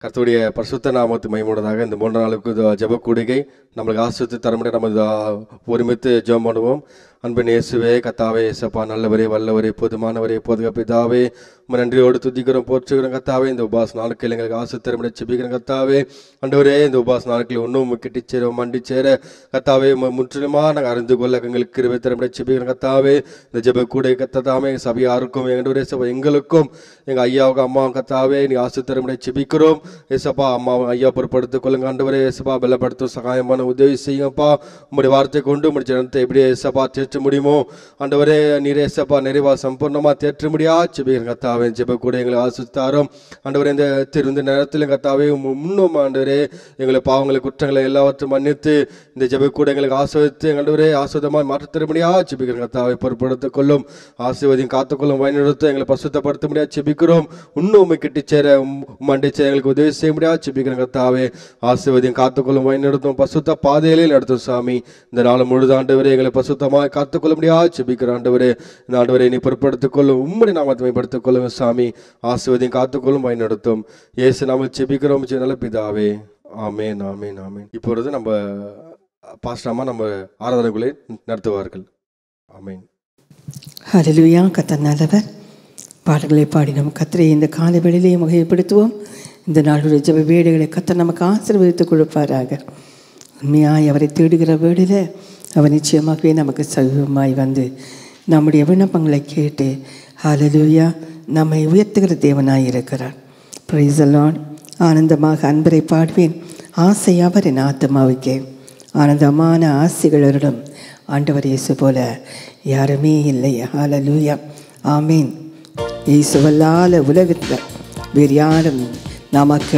கர்த்தருடைய பரிசுத்த நாமத்து மைமுடதாக இந்த மூன்று நாளுக்கு இது ஜெப கூடுகை நம்மளுக்கு ஆசிரியத்து தரமுடிய நம்ம இது, ஆ, ஒருமித்து ஜெபம் பண்ணுவோம் அன்பின் இயேசுவே கத்தாவே இயேசப்பா நல்லவரே வல்லவரே போதுமானவரே போதுக பிதாவே உம்மை நன்றியோடு துதிக்கிறோம் போற்றுகிறோம் கத்தாவே இந்த உபாஸ் நாட்கள் எங்களுக்கு ஆசை தரமுடிய செபிக்கிறோம் கத்தாவே ஆண்டவரே இந்த உபாஸ் நாட்களில் ஒன்றும் கிட்டி சேர மண்டி சேர கத்தாவே உம்மை முற்றிலுமா நாங்கள் அறிந்து கொள்ள எங்களுக்கு கிருபை தரமுடிய செபிக்கிறோம் கத்தாவே இந்த ஜெப கூடை கத்ததாமே எங்கள் சபையாருக்கும் எங்களுடைய சபை எங்களுக்கும் எங்கள் ஐயாவுக்கு அம்மாவும் கத்தாவே நீ ஆசை தரமுடிய செபிக்கிறோம் ஏசப்பா அம்மாவும் ஐயா பொறுப்படுத்திக் கொள்ளுங்க ஆண்டவரே ஏசப்பா பலப்படுத்தும் சகாயமான உதவி செய்யுங்கப்பா உங்களுடைய வார்த்தை கொண்டு உங்களுடைய ஜனத்தை எப்படி ஏசப்பா தேற்ற முடியுமோ ஆண்டவரே நீர் ஏசப்பா நிறைவா சம்பூர்ணமாக தேற்ற முடியா செபிக்கிறேன் கத்தாவே ஜெப கூட எங்களை ஆசித்தாரோம் ஆண்டவரே இந்த திருந்த நேரத்தில் கத்தாவே உம் முன்னும் ஆண்டவரே எங்களை பாவங்களை குற்றங்களை எல்லாவற்றையும் மன்னித்து இந்த ஜெப கூட எங்களுக்கு ஆசிரியத்து ஆண்டவரே ஆசிரியமாக மாற்ற தர முடியா செபிக்கிறேன் கத்தாவை பொறுப்படுத்திக் கொள்ளும் ஆசீர்வதியும் காத்துக்கொள்ளும் வழிநடத்த எங்களை பசுத்தப்படுத்த முடியாது செபிக்கிறோம் இன்னும் உண்மை கிட்டி சேர மண்டி சேர எங்களுக்கு உதவி செய்ய முடியாது செபிக்கிறேன் கத்தாவே ஆசீர்வதியும் காத்துக்கொள்ளும் வழிநடத்தும் பசுத்த பாதையிலே நடத்தும் சாமி இந்த நாள் முழுது ஆண்டவரே எங்களை பசுத்தமாக காத்துக்கொள்ள முடியாது செபிக்கிற ஆண்டவரே இந்த ஆண்டவரை நீ பொறுப்படுத்திக் கொள்ளும் உம்முடைய நாமத்தை படுத்திக் கொள்ளுங்க சாமி ஆசீர்வதியும் காத்துக்கொள்ளும் வழிநடத்தும் இயேசு நாம செபிக்கிறோம் ஜெய நல்ல பிதாவே ஆமேன் ஆமேன் ஆமேன் இப்பொழுது நம்ம பாஸ்டாமா நம்ம ஆராதனைகளை நடத்துவார்கள் ஆமேன் ஹalleluya கத்தர் நல்லவர் பாடல்களை பாடி நம் கத்தரை இந்த காலை வேளையிலே முகைப்படுத்துவோம் இந்த நாளுடைய ஜெப வேடுகளை கத்தர் நமக்கு ஆசீர்வதித்து கொடுப்பாராக உண்மையாய் அவரை தேடுகிற வேடில் அவர் நிச்சயமாகவே நமக்கு சமீபமாய் வந்து நம்முடைய விண்ணப்பங்களை கேட்டு ஹalleluya நம்மை உயர்த்துகிற தேவனாய் இருக்கிறார் பிரைஸ் லார்ட் ஆனந்தமாக அன்பரை பாடுவேன் ஆசை அவர் என் ஆத்மாவுக்கே ஆனந்தமான ஆசைகளருடன் ஆண்டவர் இயேசு போல யாருமே இல்லை ஹalleluya ஆமீன் இயேசுவல்லால உலகத்தில் வேறு யாரும் நமக்கு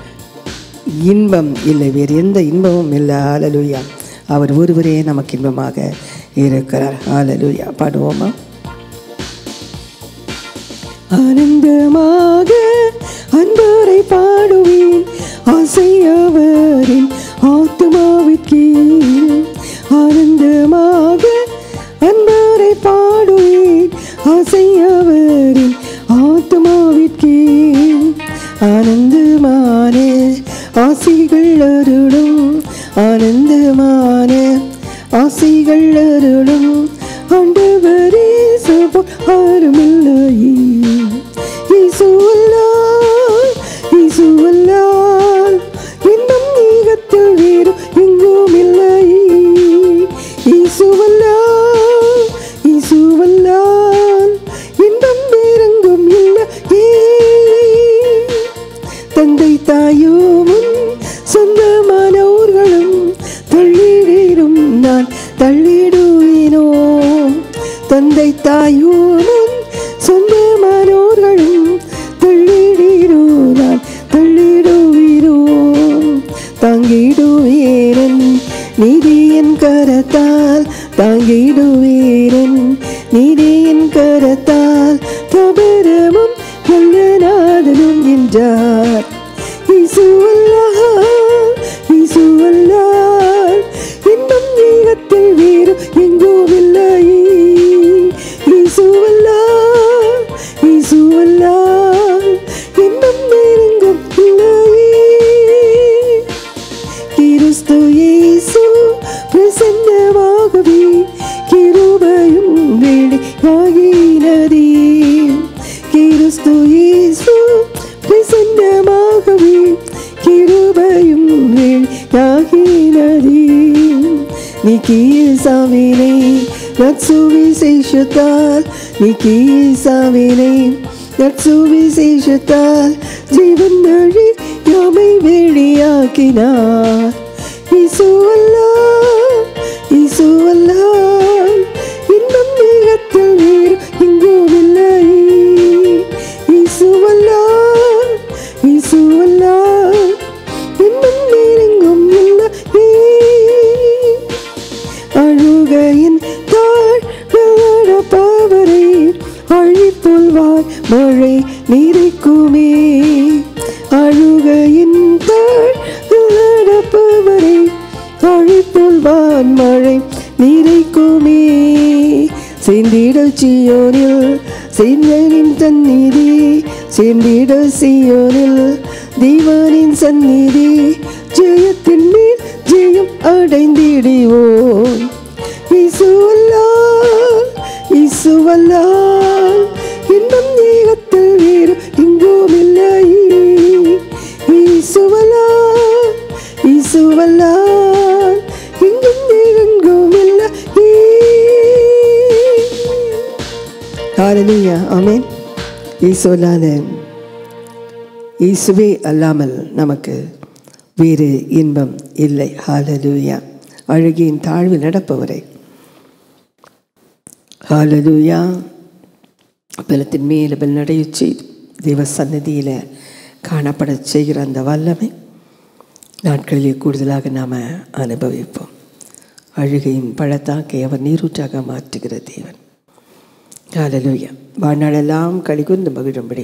இன்பம் இல்லை வேறு எந்த இன்பமும் இல்லை ஹalleluya அவர் ஒருவரே நமக்கு இன்பமாக இருக்கிறார் ஹalleluya பாடுவோமா ஆனந்தமாக அன்பரை பாடுவேன் ஆசையவரின் ஆத்மாவிற்கே ஆனந்தமாக அன்பரை பாடுவேன் ஆசையவரின் ஆத்மாவிற்கே ஆனந்தமான ஆசைகள் அருளும் ஆனந்தமான ஆசைகள் அருளும் ஆண்டவரே சபோ அருமில்லையே இசுவல்லால் இசுவல்லால் இன்னும் நீகத்தில் வேறு எங்கும் இல்லை இசுவல்லால் இசுவல்லால் இன்னும் வேறெங்கும் இல்லை தந்தை தாயோமும் சொந்தமானவர்களும் தள்ளிடேரும் நான் தள்ளிடுவேனோ தந்தை தாயோமும் சொந்தமானவர்களும் தள்ளிடீரோ நான் தள்ளிடுவீரோ தாங்கிடுவேரன் நீதியின் கரத்தால் தாங்கிடுவேரன் நீதியின் கரத்தால் தபரமும் நல்லநாதனும் என்றார் இசுவல்லால் இசுவல்லால் இன்னும் நீகத்தில் வேறு எங்கும் இல்லை இசுவல்லால் இசுவல்லால் இன்னும் வேறெங்கும் இல்லை கிறிஸ்து இயேசு பிரசன்னமாகவே கிருபையும் வெளியாகினதே கிறிஸ்து இயேசு பிரசன்னமாகவே கிருபையும் வெளியாகினதே நீக்கிய சாவினை நற்சுவிசேஷத்தால் நீக்கிய சாவினை நற்சுவிசேஷத்தால் ஜீவன் வழி யாமை வெளியாக்கினார் இசுவல்லா இசுவல்லா இன்னும் மேகத்தில் வேறு எங்கும் இல்லை இசுவல்லா இசுவல்லா இன்னும் வேறெங்கும் இல்லை அழுகையின் தாழ் நடப்பவரை அழிப்புள்வார் மழை நீரைக்குமே அழுகையின் தாழ் நடப்பவரை அழிப்புள்வான் மழை நீரைக்குமே சேர்ந்திட சியோனில் சேர்ந்தனின் தன்னிதி சேர்ந்திட சியோனில் தேவனின் சந்நிதி ஜெயத்தின் மேல் ஜெயம் அடைந்திடுவோம் இசுவல்லால் இசுவல்லால் இன்னும் ஏகத்தில் வேறு எங்கும் இல்லை இசுவல்லால் இசுவல்லால் இங்கும் எங்கும் இல்லை ஹalleluya ஆமென் இயேசுவால இயேசுவே அல்லாமல் நமக்கு வேறு இன்பம் இல்லை ஹalleluya அழுகியின் தாழ்வில் நடப்பவரை ஹalleluya பலத்தின் மேல் பல் நடையச் செய்து தெய்வ சன்னதியில் காணப்பட செய்கிற அந்த வல்லமை நாட்களிலே கூடுதலாக நாம் அனுபவிப்போம் அழுகையின் பழத்தாக்கை அவர் நீரூற்றாக மாற்றுகிற தேவன் ஹalleluya வாழ்நாளெல்லாம் கழிகுந்து மகிழும்படி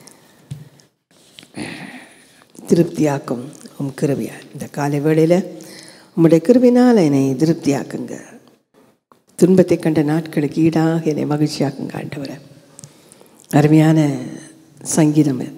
திருப்தியாக்கும் உம் கிருபியா இந்த காலை வேளையில் உம்முடைய கிருபினால் என்னை திருப்தியாக்குங்க துன்பத்தை கண்ட நாட்களுக்கு ஈடாக என்னை மகிழ்ச்சியாக்குங்க ஆண்டவரை அருமையான சங்கீதம் இது.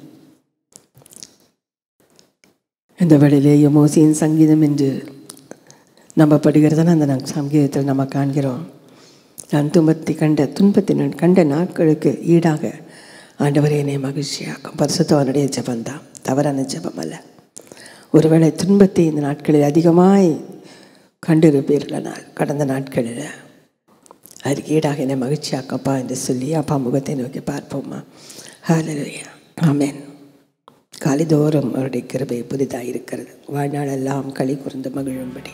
இந்த வேளையிலே யமோசியின் சங்கீதம் என்று நம்பப்படுகிறதான அந்த நம் சங்கீதத்தில் நம்ம காண்கிறோம் நான் துன்பத்தை கண்ட துன்பத்தை நான் கண்ட நாட்களுக்கு ஈடாக ஆண்டவரே என்னை மகிழ்ச்சியாக்கும் பரிசுத்தவனுடைய ஜெபந்தான் தவறான ஜெபம் அல்ல ஒருவேளை துன்பத்தை இந்த நாட்களில் அதிகமாய் கண்டிருப்பீர்களானால் கடந்த நாட்களில் அதுக்கு ஈடாக என்னை மகிழ்ச்சியாக்கப்பா என்று சொல்லி அப்பா முகத்தை நோக்கி பார்ப்போமா ஹalleluya ஆமென் காலிதோறும் அவருடைய கிருபை புதிதாக இருக்கிறது வாழ்நாளெல்லாம் களி கூர்ந்து மகிழும்படி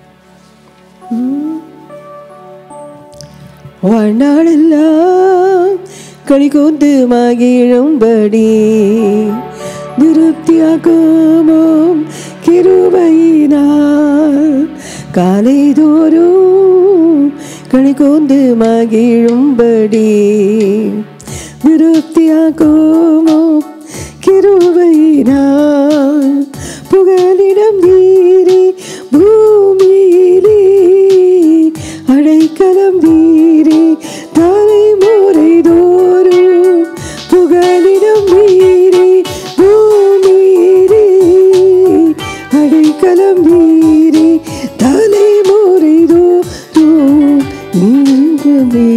வாழ்நாளெல்லாம் களி கூர்ந்து மகிழும்படி திருப்தியாகுமோம் கிருபையினால் காலைதோறும் களி கூர்ந்து மகிழும்படி திருப்தியாகுமோம் கிருபையினால் புகலிடம் வீரி பூமியிலே அடைக்கலம் வீரி தலைமுறை தோறும் புகலிடம் வீரி பூமியிலே அடைக்கலம் வீரி தலைமுறை தோறும் நீங்குமே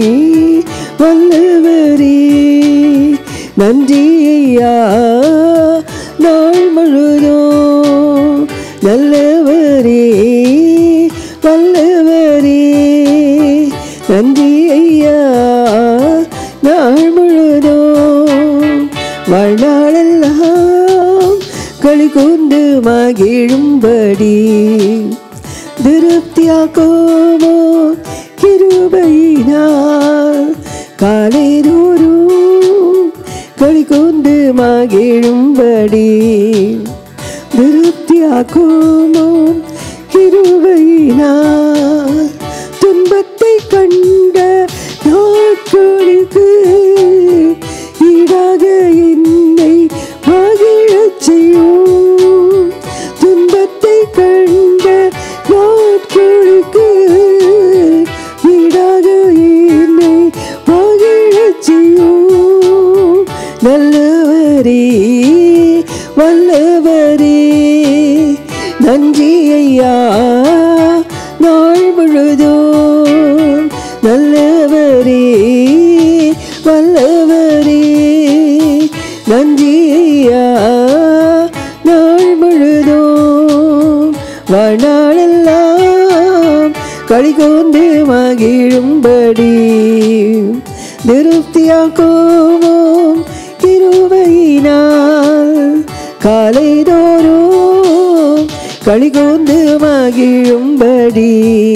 வல்லவரே நன்றி ஐயா நாள் முழுதும் நல்லவரே வல்லவரே நன்றி ஐயா நாள் முழுதும் வாழ்நாளெல்லாம் களி கூர்ந்து மகிழும்படி திருப்தியாக்கோமோ கிருபையினால் காலை தோறும் களி கூர்ந்து மகிழும்படி திருப்தியாக்குமோ கிருபையினால் துன்பத்தை கண்ட நாட்களுக்கு ஈடாக என்னை மகிழச் செய்யும் துன்பத்தை கண்ட நாட்களுக்கு ஈடாக என்னை மகிழச் செய்யும் நல்லவரே வல்லவரே நன்றி ஐயா நாள் முழுதும் நல்லவரே வல்லவரே நன்றி ஐயா நாள் முழுதும் வாழ்நாளெல்லாம் களிகோந்து மகிழும்படி திருப்தியாக்குவோம் கிருபையினால் காலை தோறும் களிகோந்து மகிழும்படி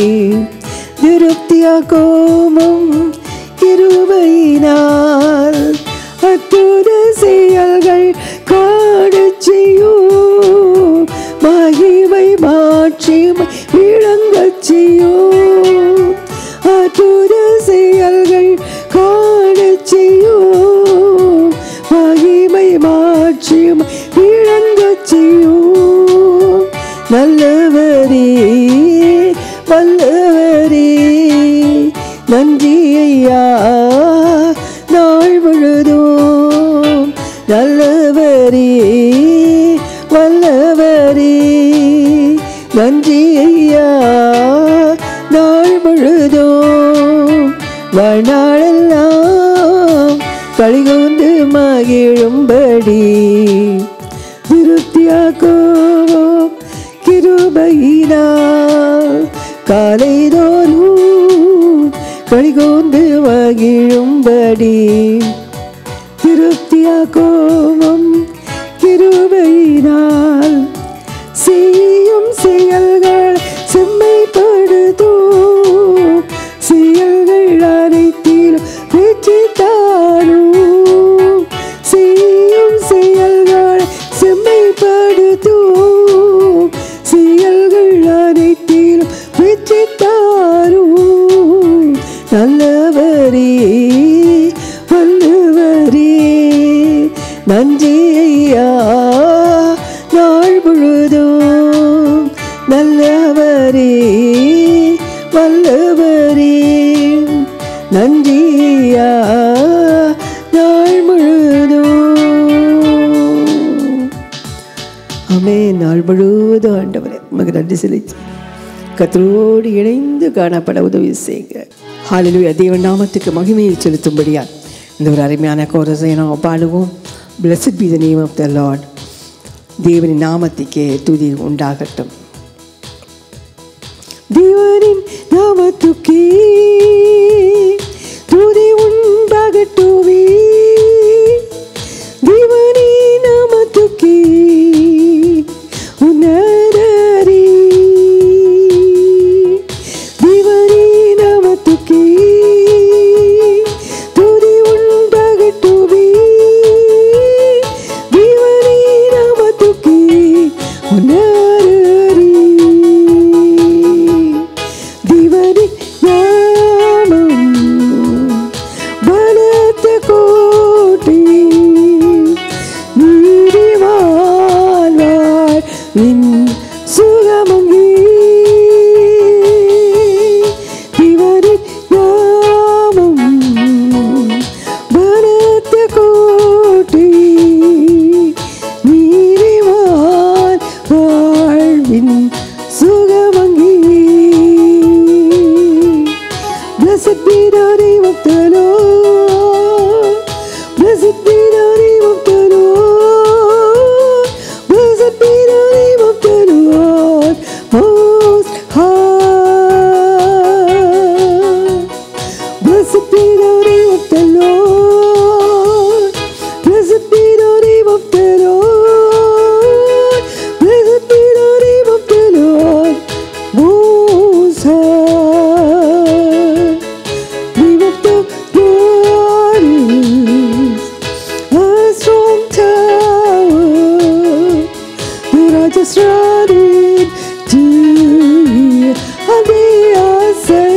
திருப்தியாக்குவோம் கிருபையினால் அற்புத செயல்கள் காணச் செய்யும் மகிமை மாட்சிமை விளங்கச் செய்யும் அற்புத செயல்கள் காணச் செய்யும் மகிமை மாட்சிமை விளங்கச் செய்யும் நல்லவரே வல்லவரே நன்றி ஐயா நாள் முழுதும் நல்லவரே நன்றி ஐயா நாள் முழுதும் வாழ்நாளெல்லாம் கழிகொண்டு மகிழும்படி திருப்தியாக்குவோம் கிருபையினால் காலைதோறும் கழிகொண்டு மகிழும்படி திருப்தியாக்குவோம் கிருபையினால் செய்யும் செயல்கள் செம்மைப்படுத்தும் செயல்கள் அனைத்திலும் வெற்றி தாரும் செய்யும் செயல்கள் செம்மைப்படுத்தும் செயல்கள் அனைத்திலும் வெற்றி தாரும் நல்லவரே வல்லவரே நன்றி ஐயா நாள் முழுதும் நல்லவரே வல்லவரே நன்றியா நாள் முழுதும் அமே நாள் முழுவதும் ஆண்டவரே உமக்கு நன்றி செலுத்தி கத்தரோடு இணைந்து காணப்பட உதவி செய்யுங்க ஹாலிலுயா தேவன் நாமத்துக்கு மகிமையை செலுத்தும்படியா இந்த ஒரு அருமையான கோரஸை நாம் பாடுவோம் Blessed be the name of the Lord தேவனின் நாமத்துக்கே துதி உண்டாகட்டும் தேவனின் நாமத்துக்கே துதி உண்டாகட்டுமே தேவனின் நாமத்துக்கே உன்னதரே தேவனின் நாமத்துக்கே துதி உண்டாகட்டுமே தேவனின் நாமத்துக்கே உன்னதரே தேவனின் நாமம் பலத்த கோட்டை நீதிமான் வாழ்வின் சுகமங்கே தேவனின் நாமம் பலத்த கோட்டை நீதிமான் வாழ்வின் சுகமங்கே Blessed be the name of the Lord. Blessed be the name of the Lord. Blessed be the name of the Lord. Most high. Blessed be the name of the Lord. Blessed be the name of the Lord. Blessed be the name of the Lord. Most high. Name of the Lord is a strong tower. The righteous run into it, and they are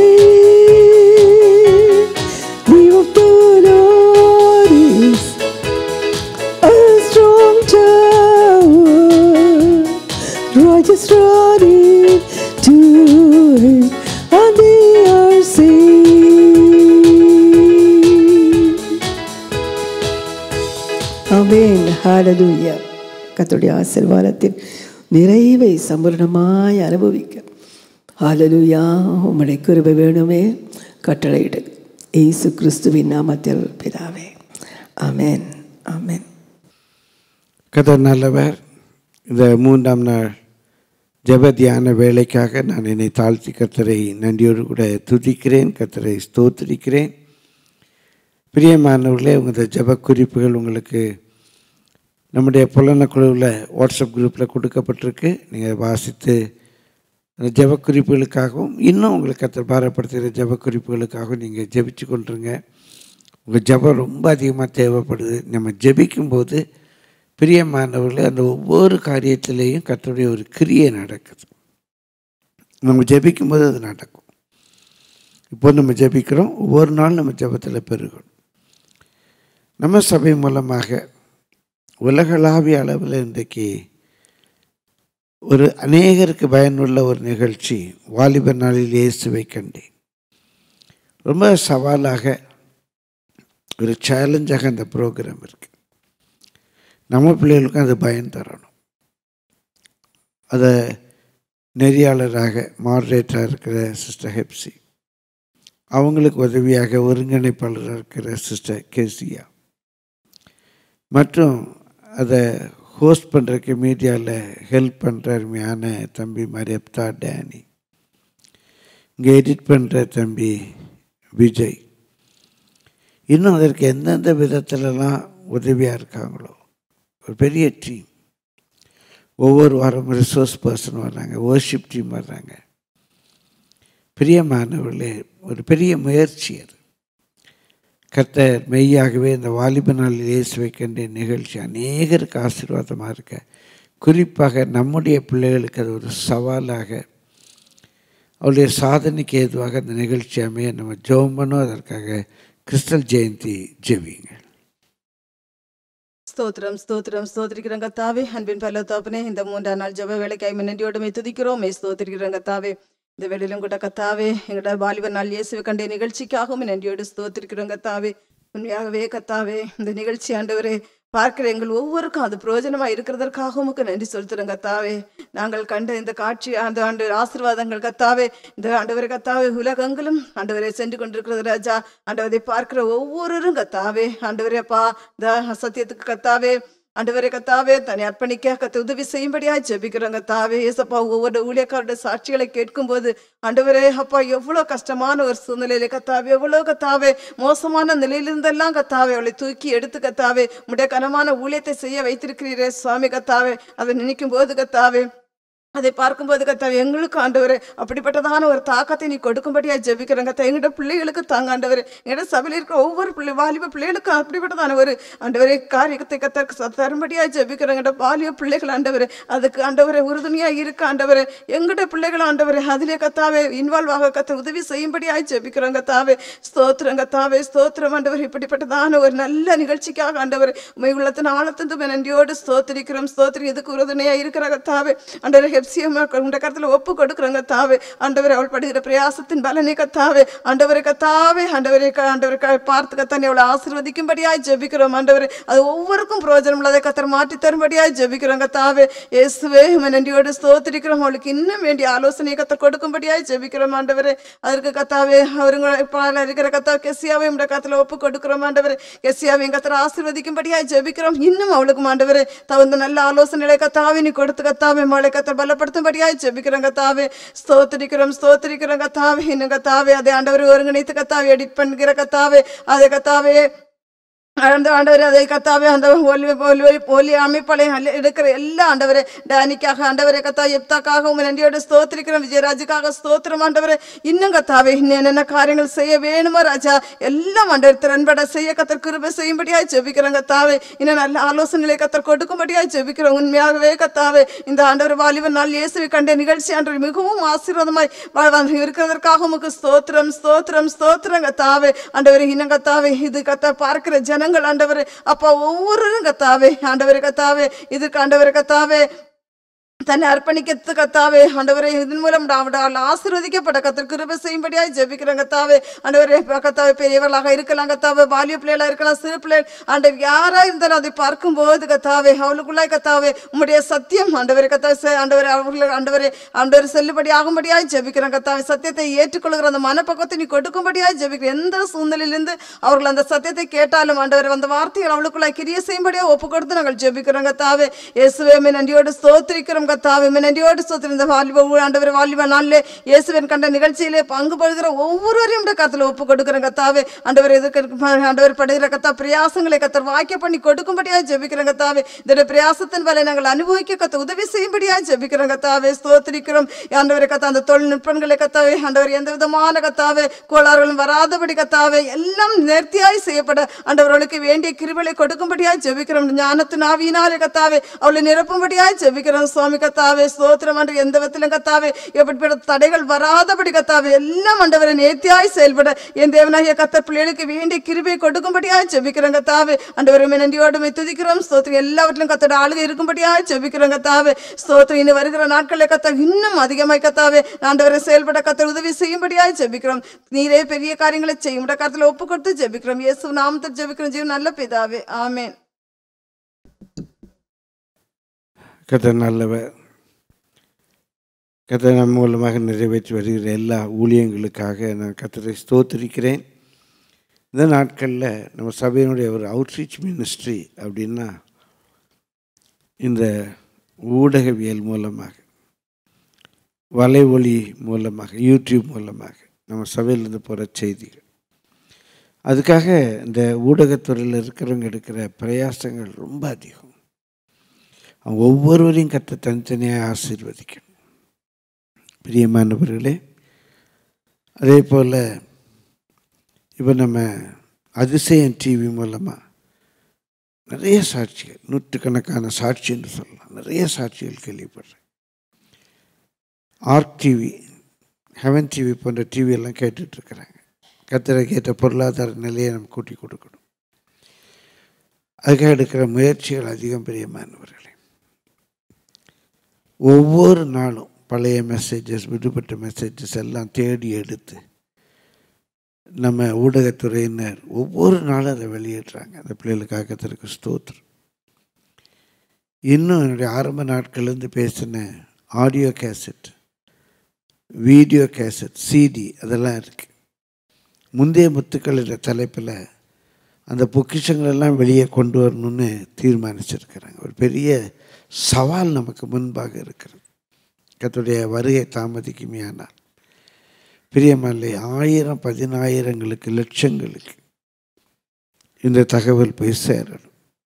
saved. Name of the Lord is a strong tower. The righteous run into it, and they are saved. ஆமென் ஹalleluya கர்த்தருடைய ஆசீர்வாதத்தின் நிறைவை சம்பூர்ணமாய் அனுபவிக்க ஹalleluya உம்முடைய கிருபை வேணுமே கட்டளையிடு இயேசு கிறிஸ்துவின் நாமத்தில் பிதாவே ஆமென் ஆமென் கதர் நல்லவர் இந்த மூன்றாம் நாள் ஜெப தியான வேலைக்காக நான் என்னை தாழ்த்தி கத்தரை நன்றியோடு கூட துதிக்கிறேன் கத்தரை ஸ்தோத்திரிக்கிறேன் பிரியமானவர்களே உங்கள் ஜெப குறிப்புகள் உங்களுக்கு நம்முடைய புலனக்குழுவில் வாட்ஸ்அப் குரூப்பில் கொடுக்கப்பட்டிருக்கு நீங்கள் வாசித்து அந்த ஜெப குறிப்புகளுக்காகவும் இன்னும் உங்களுக்கு கத்தர் பாரப்படுத்துகிற ஜெப குறிப்புகளுக்காகவும் நீங்கள் ஜெபிச்சு கொண்டுருங்க உங்கள் ஜெபம் ரொம்ப அதிகமாக தேவைப்படுது நம்ம ஜெபிக்கும்போது பிரியமானவர்களே அந்த ஒவ்வொரு காரியத்திலேயும் கர்த்தருடைய ஒரு கிரியை நடக்குது நம்ம ஜெபிக்கும்போது அது நடக்கும் இப்போ நம்ம ஜெபிக்கிறோம் ஒவ்வொரு நாள் நம்ம ஜெபத்தில் பெருகணும் நம்ம சபை மூலமாக உலகளாவிய அளவில் இன்றைக்கு ஒரு அநேகருக்கு பயனுள்ள ஒரு நிகழ்ச்சி வாலிபர் நாளில் இயேசுவை கண்டேன் ரொம்ப சவாலாக ஒரு சேலஞ்சாக அந்த ப்ரோக்ராம் இருக்குது நம்ம பிள்ளைகளுக்கும் அது பயன் தரணும் அதை நெறியாளராக மாடரேட்டராக இருக்கிற சிஸ்டர் ஹெப்சி அவங்களுக்கு உதவியாக ஒருங்கிணைப்பாளராக இருக்கிற சிஸ்டர் கேசியா மற்றும் அதை ஹோஸ்ட் பண்ணுறதுக்கு மீடியாவில் ஹெல்ப் பண்ணுற அருமையான தம்பி மரியப்தா டேனி இங்கே எடிட் பண்ணுற தம்பி விஜய் இன்னும் அதற்கு எந்தெந்த விதத்துலலாம் உதவியாக இருக்காங்களோ ஒரு பெரிய டீம் ஒவ்வொரு வாரமும் ரிசோர்ஸ் பர்சன் வர்றாங்க worship டீம் வர்றாங்க பிரியமானவர்களே ஒரு பெரிய முயற்சி அது கர்த்தர் மெய்யாகவே இந்த வாலிப நாளில் இயேசுவை கண்ட நிகழ்ச்சி அநேகருக்கு ஆசீர்வாதமாக இருக்க குறிப்பாக நம்முடைய பிள்ளைகளுக்கு அது ஒரு சவாலாக அவருடைய சாதனைக்கு ஏதுவாக அந்த நிகழ்ச்சி அமைய நம்ம ஜெபம் பண்ணோம் அதற்காக கிறிஸ்டல் ஜெயந்தி ஜெபிங்க ஸ்தோத்திரம் ஸ்தோத்திரம் ஸ்தோத்திரிக்கிறோம் கத்தாவே அன்பின் பல தோப்பனே இந்த மூன்றாம் நாள் ஜெப வேலைக்காய் முன்னண்டியோடுமே துதிக்கிறோம் ஸ்தோத்திரிக்கிறோம் கத்தாவே இந்த வேலையிலும் கூட கத்தாவே எங்களோட வாலிபர் நாள் இயேசுவை கண்ட நிகழ்ச்சிக்காகவும் நன்றியோடு ஸ்தோத்திரிக்கிறோம் கத்தாவே உண்மையாகவே கத்தாவே இந்த நிகழ்ச்சி ஆண்டவரே பார்க்கிற எங்கள் ஒவ்வொருக்கும் அது பிரயோஜனமா இருக்கிறதற்காக உமக்கு நன்றி செலுத்துறோம் கத்தாவே நாங்கள் கண்ட இந்த காட்சி அந்த ஆண்டு ஆசீர்வாதங்கள் கத்தாவே இந்த ஆண்டவரை கத்தாவே உலகங்களும் ஆண்டவரை சென்று கொண்டிருக்கிறது ராஜா ஆண்டவரை பார்க்கிற ஒவ்வொருவரும் கத்தாவே ஆண்டவரே அப்பா இந்த சத்தியத்துக்கு கத்தாவே ஆண்டவரே கத்தாவே தன்னை அர்ப்பணிக்க கத்த உதவி செய்யும்படியா ஜெபிக்கிறோம் கத்தாவே ஏசப்பா ஒவ்வொரு ஊழியக்காரோட சாட்சிகளை கேட்கும்போது ஆண்டவரே அப்பா எவ்வளோ கஷ்டமான ஒரு சூழ்நிலையில கத்தாவே எவ்வளோ கத்தாவே மோசமான நிலையிலிருந்தெல்லாம் கத்தாவே அவளை தூக்கி எடுத்து கத்தாவே உடைய கனமான ஊழியத்தை செய்ய வைத்திருக்கிறீரே சுவாமி கத்தாவே அதை நினைக்கும் போது கத்தாவே அதை பார்க்கும்போது கத்தாவே எங்களுக்கு ஆண்டவரே அப்படிப்பட்டதான ஒரு தாக்கத்தை நீ கொடுக்கும்படியா ஜெபிக்கிறோம் கத்தா எங்கள்கிட்ட பிள்ளைகளுக்கு தாங்க ஆண்டவரே எங்கள்கிட்ட சபையில் இருக்கிற ஒவ்வொரு பிள்ளை வாலிப பிள்ளைகளுக்கும் அப்படிப்பட்டதான ஒரு ஆண்டவரே காரியத்தை கத்த தரும்படியா ஜெபிக்கிறோம் எங்கள்கிட்ட வாலிப பிள்ளைகள் ஆண்டவரே அதுக்கு ஆண்டவரே உறுதுணையா இருக்கு ஆண்டவரே எங்கள்கிட்ட பிள்ளைகள் ஆண்டவரே அதிலே கத்தாவே இன்வால்வ் ஆக கத்த உதவி செய்யும்படியா ஜெபிக்கிறோம் கத்தாவே ஸ்தோத்திரம் கத்தாவே ஸ்தோத்திரம் ஆண்டவர் இப்படிப்பட்டதான ஒரு நல்ல நிகழ்ச்சிக்காக ஆண்டவர் உமை உள்ளத்தின் ஆழத்தின் நன்றியோடு ஸ்தோத்திரிக்கிறோம் ஸ்தோத்திரி இதுக்கு உறுதுணையா இருக்கிற கத்தாவே ஆண்டவர் ஹெப்சியம் உண்ட கருத்துல ஒப்பு கொடுக்குறோங்க கத்தாவே ஆண்டவரை அவள் படுகிற பிரயாசத்தின் பலனை கத்தாவே ஆண்டவரை கத்தாவே ஆண்டவரை க- ஆண்டவரை க- பார்த்து கத்தானே அவளை ஆசீர்வதிக்கும்படியாய் ஜெபிக்கிறோம் ஆண்டவரே அது ஒவ்வொருக்கும் பிரயோஜனம் உள்ளதை கத்தர் மாற்றி தரும்படியாய் ஜெபிக்கிறோம் கத்தாவே இயேசுவே உம்மை நன்றியோடு ஸ்தோத்திரிக்கிறோம் அவளுக்கு இன்னும் வேண்டிய ஆலோசனையை கத்தர் கொடுக்கும்படியாய் ஜெபிக்கிறோம் ஆண்டவரே அதற்கு கத்தாவே அவருங்க பால இருக்கிற கத்தா கெசியாவை உடைய கத்துல ஒப்பு கொடுக்கிறோம் ஆண்டவரே கெசியாவையும் கத்தர் ஆசீர்வதிக்கும்படியாய் ஜெபிக்கிறோம் இன்னும் அவளுக்கு ஆண்டவரே தகுந்த நல்ல ஆலோசனைகளை கத்தாவே நீ கொடுத்து கத்தாவே மழை கத்தர் பலப்படுத்தும்படியாய் ஜெபிக்கிறோம் கத்தாவே ஸ்தோத்திரிக்கிறோம் ஸ்தோத்திரிக்கிறோம் கத்தாவே இன்னும் கத்தாவே அதை ஆண்டவர் ஒருங்கிணைத்து கத்தாவே எடிட் பண்ணுகிற கத்தாவே அதை கத்தாவே அந்த ஆண்டவரே அதை கத்தாவே அந்த ஒலி ஒலி ஒலி அமைப்பலை அல்ல- எடுக்கிற எல்லா ஆண்டவரே டேனிக்காக ஆண்டவரே கத்தா எப்தாக்காக உங்க நன்றியோடு ஸ்தோத்திரிக்கிறோம் விஜயராஜுக்காக ஸ்தோத்திரம் ஆண்டவரே இன்னும் கத்தாவே இன்னும் என்னென்ன காரியங்கள் செய்ய வேணுமோ ராஜா எல்லாம் ஆண்டவர் திறன்பட செய்ய கத்தர் கிருபை செய்யும்படியாய் ஜெபிக்கிறோம் கத்தாவே இன்னும் நல்ல ஆலோசனைகளை கத்தர் கொடுக்கும்படியாய் ஜெபிக்கிறோம் உண்மையாகவே கத்தாவே இந்த ஆண்டவர் வாலிபன் நாள் இயேசுவை கண்ட நிகழ்ச்சி ஆண்டவர் மிகவும் ஆசீர்வாதமாய் வா- வா- இருக்கிறதற்காக உமக்கு ஸ்தோத்திரம் ஸ்தோத்திரம் ஸ்தோத்திரம் கத்தாவே ஆண்டவர் இன்னும் கத்தாவே இது கத்த பார்க்கிற ஜனங்கள் ஆண்டவர் அப்பா ஒவ்வொருவரும் கத்தாவே ஆண்டவர் கத்தாவே இதுக்கு ஆண்டவர் கத்தாவே தன்னை அர்ப்பணிக்கிறது கத்தாவே ஆண்டவரே இதன் மூலம் அவடால் ஆசீர்வதிக்கப்பட்ட கத்தர் கிருபை செய்யும்படியாய் ஜெபிக்கிறேன் கத்தாவே ஆண்டவரே இப்ப கத்தாவே பெரியவர்களாக இருக்கலாம் கத்தாவே பாலிய பிள்ளைகளா இருக்கலாம் சிறு பிள்ளைகள் ஆண்டவர் யாரா இருந்தாலும் அதை பார்க்கும்போது கத்தாவே அவளுக்குள்ளாய் கத்தாவே உம்முடைய சத்தியம் ஆண்டவரே கத்தாவே செ- ஆண்டவரே அவர்கள் ஆண்டவரே ஆண்டவர் செல்லுபடி ஆகும்படியாய் ஜெபிக்கிறேன் கத்தாவே சத்தியத்தை ஏற்றுக்கொள்கிற அந்த மனப்பக்குவத்தை நீ கொடுக்கும்படியாய் ஜெபிக்கிறேன் எந்த சூழ்நிலையிலிருந்து அவர்கள் அந்த சத்தியத்தை கேட்டாலும் ஆண்டவர் அந்த வார்த்தைகள் அவளுக்குள்ளாய் கிரிய செய்யும்படியா ஒப்பு கொடுத்து நாங்கள் ஜெபிக்கிறோம் கத்தாவே இயேசுவே உம்மை நன்றியோடு ஸ்தோத்திரிக்கிறோம் கத்தாவே உம்மை நன்றியோடு ஸ்தோத்திரம் இந்த வாலிப ஊ- ஆண்டவர் வாலிப நாளிலே இயேசுவின் கண்ட நிகழ்ச்சியிலே பங்கு படுகிற ஒவ்வொருவரையும் இந்த கத்துல ஒப்பு கொடுக்கிறேன் கத்தாவே ஆண்டவர் எதுக்கு ஆண்டவர் படுகிற கத்தா பிரயாசங்களை கத்தர் வாக்கிய பண்ணி கொடுக்கும்படியா ஜெபிக்கிறேன் கத்தாவே இந்த பிரயாசத்தின் வேலை நாங்கள் அனுபவிக்க கத்த உதவி செய்யும்படியா ஜெபிக்கிறோம் கத்தாவே ஸ்தோத்திரிக்கிறோம் ஆண்டவரை கத்தா அந்த தொழில்நுட்பங்களை கத்தாவே ஆண்டவர் எந்த விதமான கத்தாவே கோளாறுகளும் வராதபடி கத்தாவே எல்லாம் நேர்த்தியாய் செய்யப்பட ஆண்டவர்களுக்கு வேண்டிய கிருபலை கொடுக்கும்படியாய் ஜெபிக்கிறோம் ஞானத்தின் ஆவியினாலே கத்தாவே அவளை நிரப்பும்படியாய் ஜெபிக்கிறோம் சுவாமி கத்தாவே ஸ்தோத்திரம் என்று எந்த விதத்திலும் கத்தாவே எப்படிப்பட்ட தடைகள் வராதபடி கத்தாவே எல்லாம் ஆண்டவரை நேர்த்தியாய் செயல்பட என் தேவனாகிய கத்தர் பிள்ளைகளுக்கு வேண்டிய கிருபை கொடுக்கும்படியாய் ஜெபிக்கிறோம் கத்தாவே ஆண்டவரை நன்றியோடு மை துதிக்கிறோம் ஸ்தோத்திரம் எல்லாவற்றிலும் கத்தோட ஆளுகை இருக்கும்படியாய் ஜெபிக்கிறோம் கத்தாவே ஸ்தோத்திரம் இனி வருகிற நாட்களில் கத்தா இன்னும் அதிகமாய் கத்தாவே ஆண்டவரை செயல்பட கத்தர் உதவி செய்யும்படியாய் ஜெபிக்கிறோம் நீரே பெரிய காரியங்களை செய்யும் கருத்துல ஒப்பு கொடுத்து ஜெபிக்கிறோம் இயேசு நாமத்தில் ஜெபிக்கிறோம் ஜீவன் நல்ல பிதாவே ஆமென் கர்த்தர் நல்லவர் கத்தர் நம்ம மூலமாக நிறைவேற்றி வருகிற எல்லா ஊழியங்களுக்காக நான் கத்தரை ஸ்தோத்திரிக்கிறேன் இந்த நாட்களில் நம்ம சபையினுடைய ஒரு அவுட்ரீச் மினிஸ்ட்ரி அப்படின்னா இந்த ஊடகவியல் மூலமாக வலை ஒளி மூலமாக யூடியூப் மூலமாக நம்ம சபையிலேருந்து போகிற செய்திகள் அதுக்காக இந்த ஊடகத்துறையில் இருக்கிறவங்க எடுக்கிற பிரயாசங்கள் ரொம்ப அதிகம் அவங்க ஒவ்வொருவரையும் கற்று தனித்தனியாக ஆசீர்வதிக்கணும் பிரியமானவர்களே அதே போல் இப்போ நம்ம அதிசயம் டிவி மூலமாக நிறைய சாட்சிகள் நூற்றுக்கணக்கான சாட்சின்னு சொல்லலாம் நிறைய சாட்சிகள் கேள்விப்படுறேன் ஆர்க் டிவி ஹெவன் டிவி போன்ற டிவியெல்லாம் கேட்டுட்ருக்குறாங்க கத்திரை கேட்ட பொருளாதார நிலையை நம்ம கூட்டி கொடுக்கணும் அதுக்காக எடுக்கிற முயற்சிகள் அதிகம் பிரியமானவர்களே ஒவ்வொரு நாளும் பழைய மெசேஜஸ் விடுபட்ட மெசேஜஸ் எல்லாம் தேடி எடுத்து நம்ம ஊடகத்துறையினர் ஒவ்வொரு நாளும் அதை வெளியிடுறாங்க அந்த பிள்ளைகளுக்காக கத்திற்கு ஸ்தோத்திரம் இன்னும் என்னுடைய ஆரம்ப நாட்கள்லேருந்து பேசின audio cassette video cassette CD அதெல்லாம் இருக்குது முந்தைய முத்துக்கள் என்ற தலைப்பில் அந்த பொக்கிஷங்களெல்லாம் வெளியே கொண்டு வரணும்னு தீர்மானிச்சிருக்கிறாங்க ஒரு பெரிய சவால் நமக்கு முன்பாக இருக்கிறது கத்துடைய வருகை தாமதிக்குமே ஆனால் பிரியமல்லை ஆயிரம் பதினாயிரங்களுக்கு லட்சங்களுக்கு இந்த தகவல் போய் சேரணும்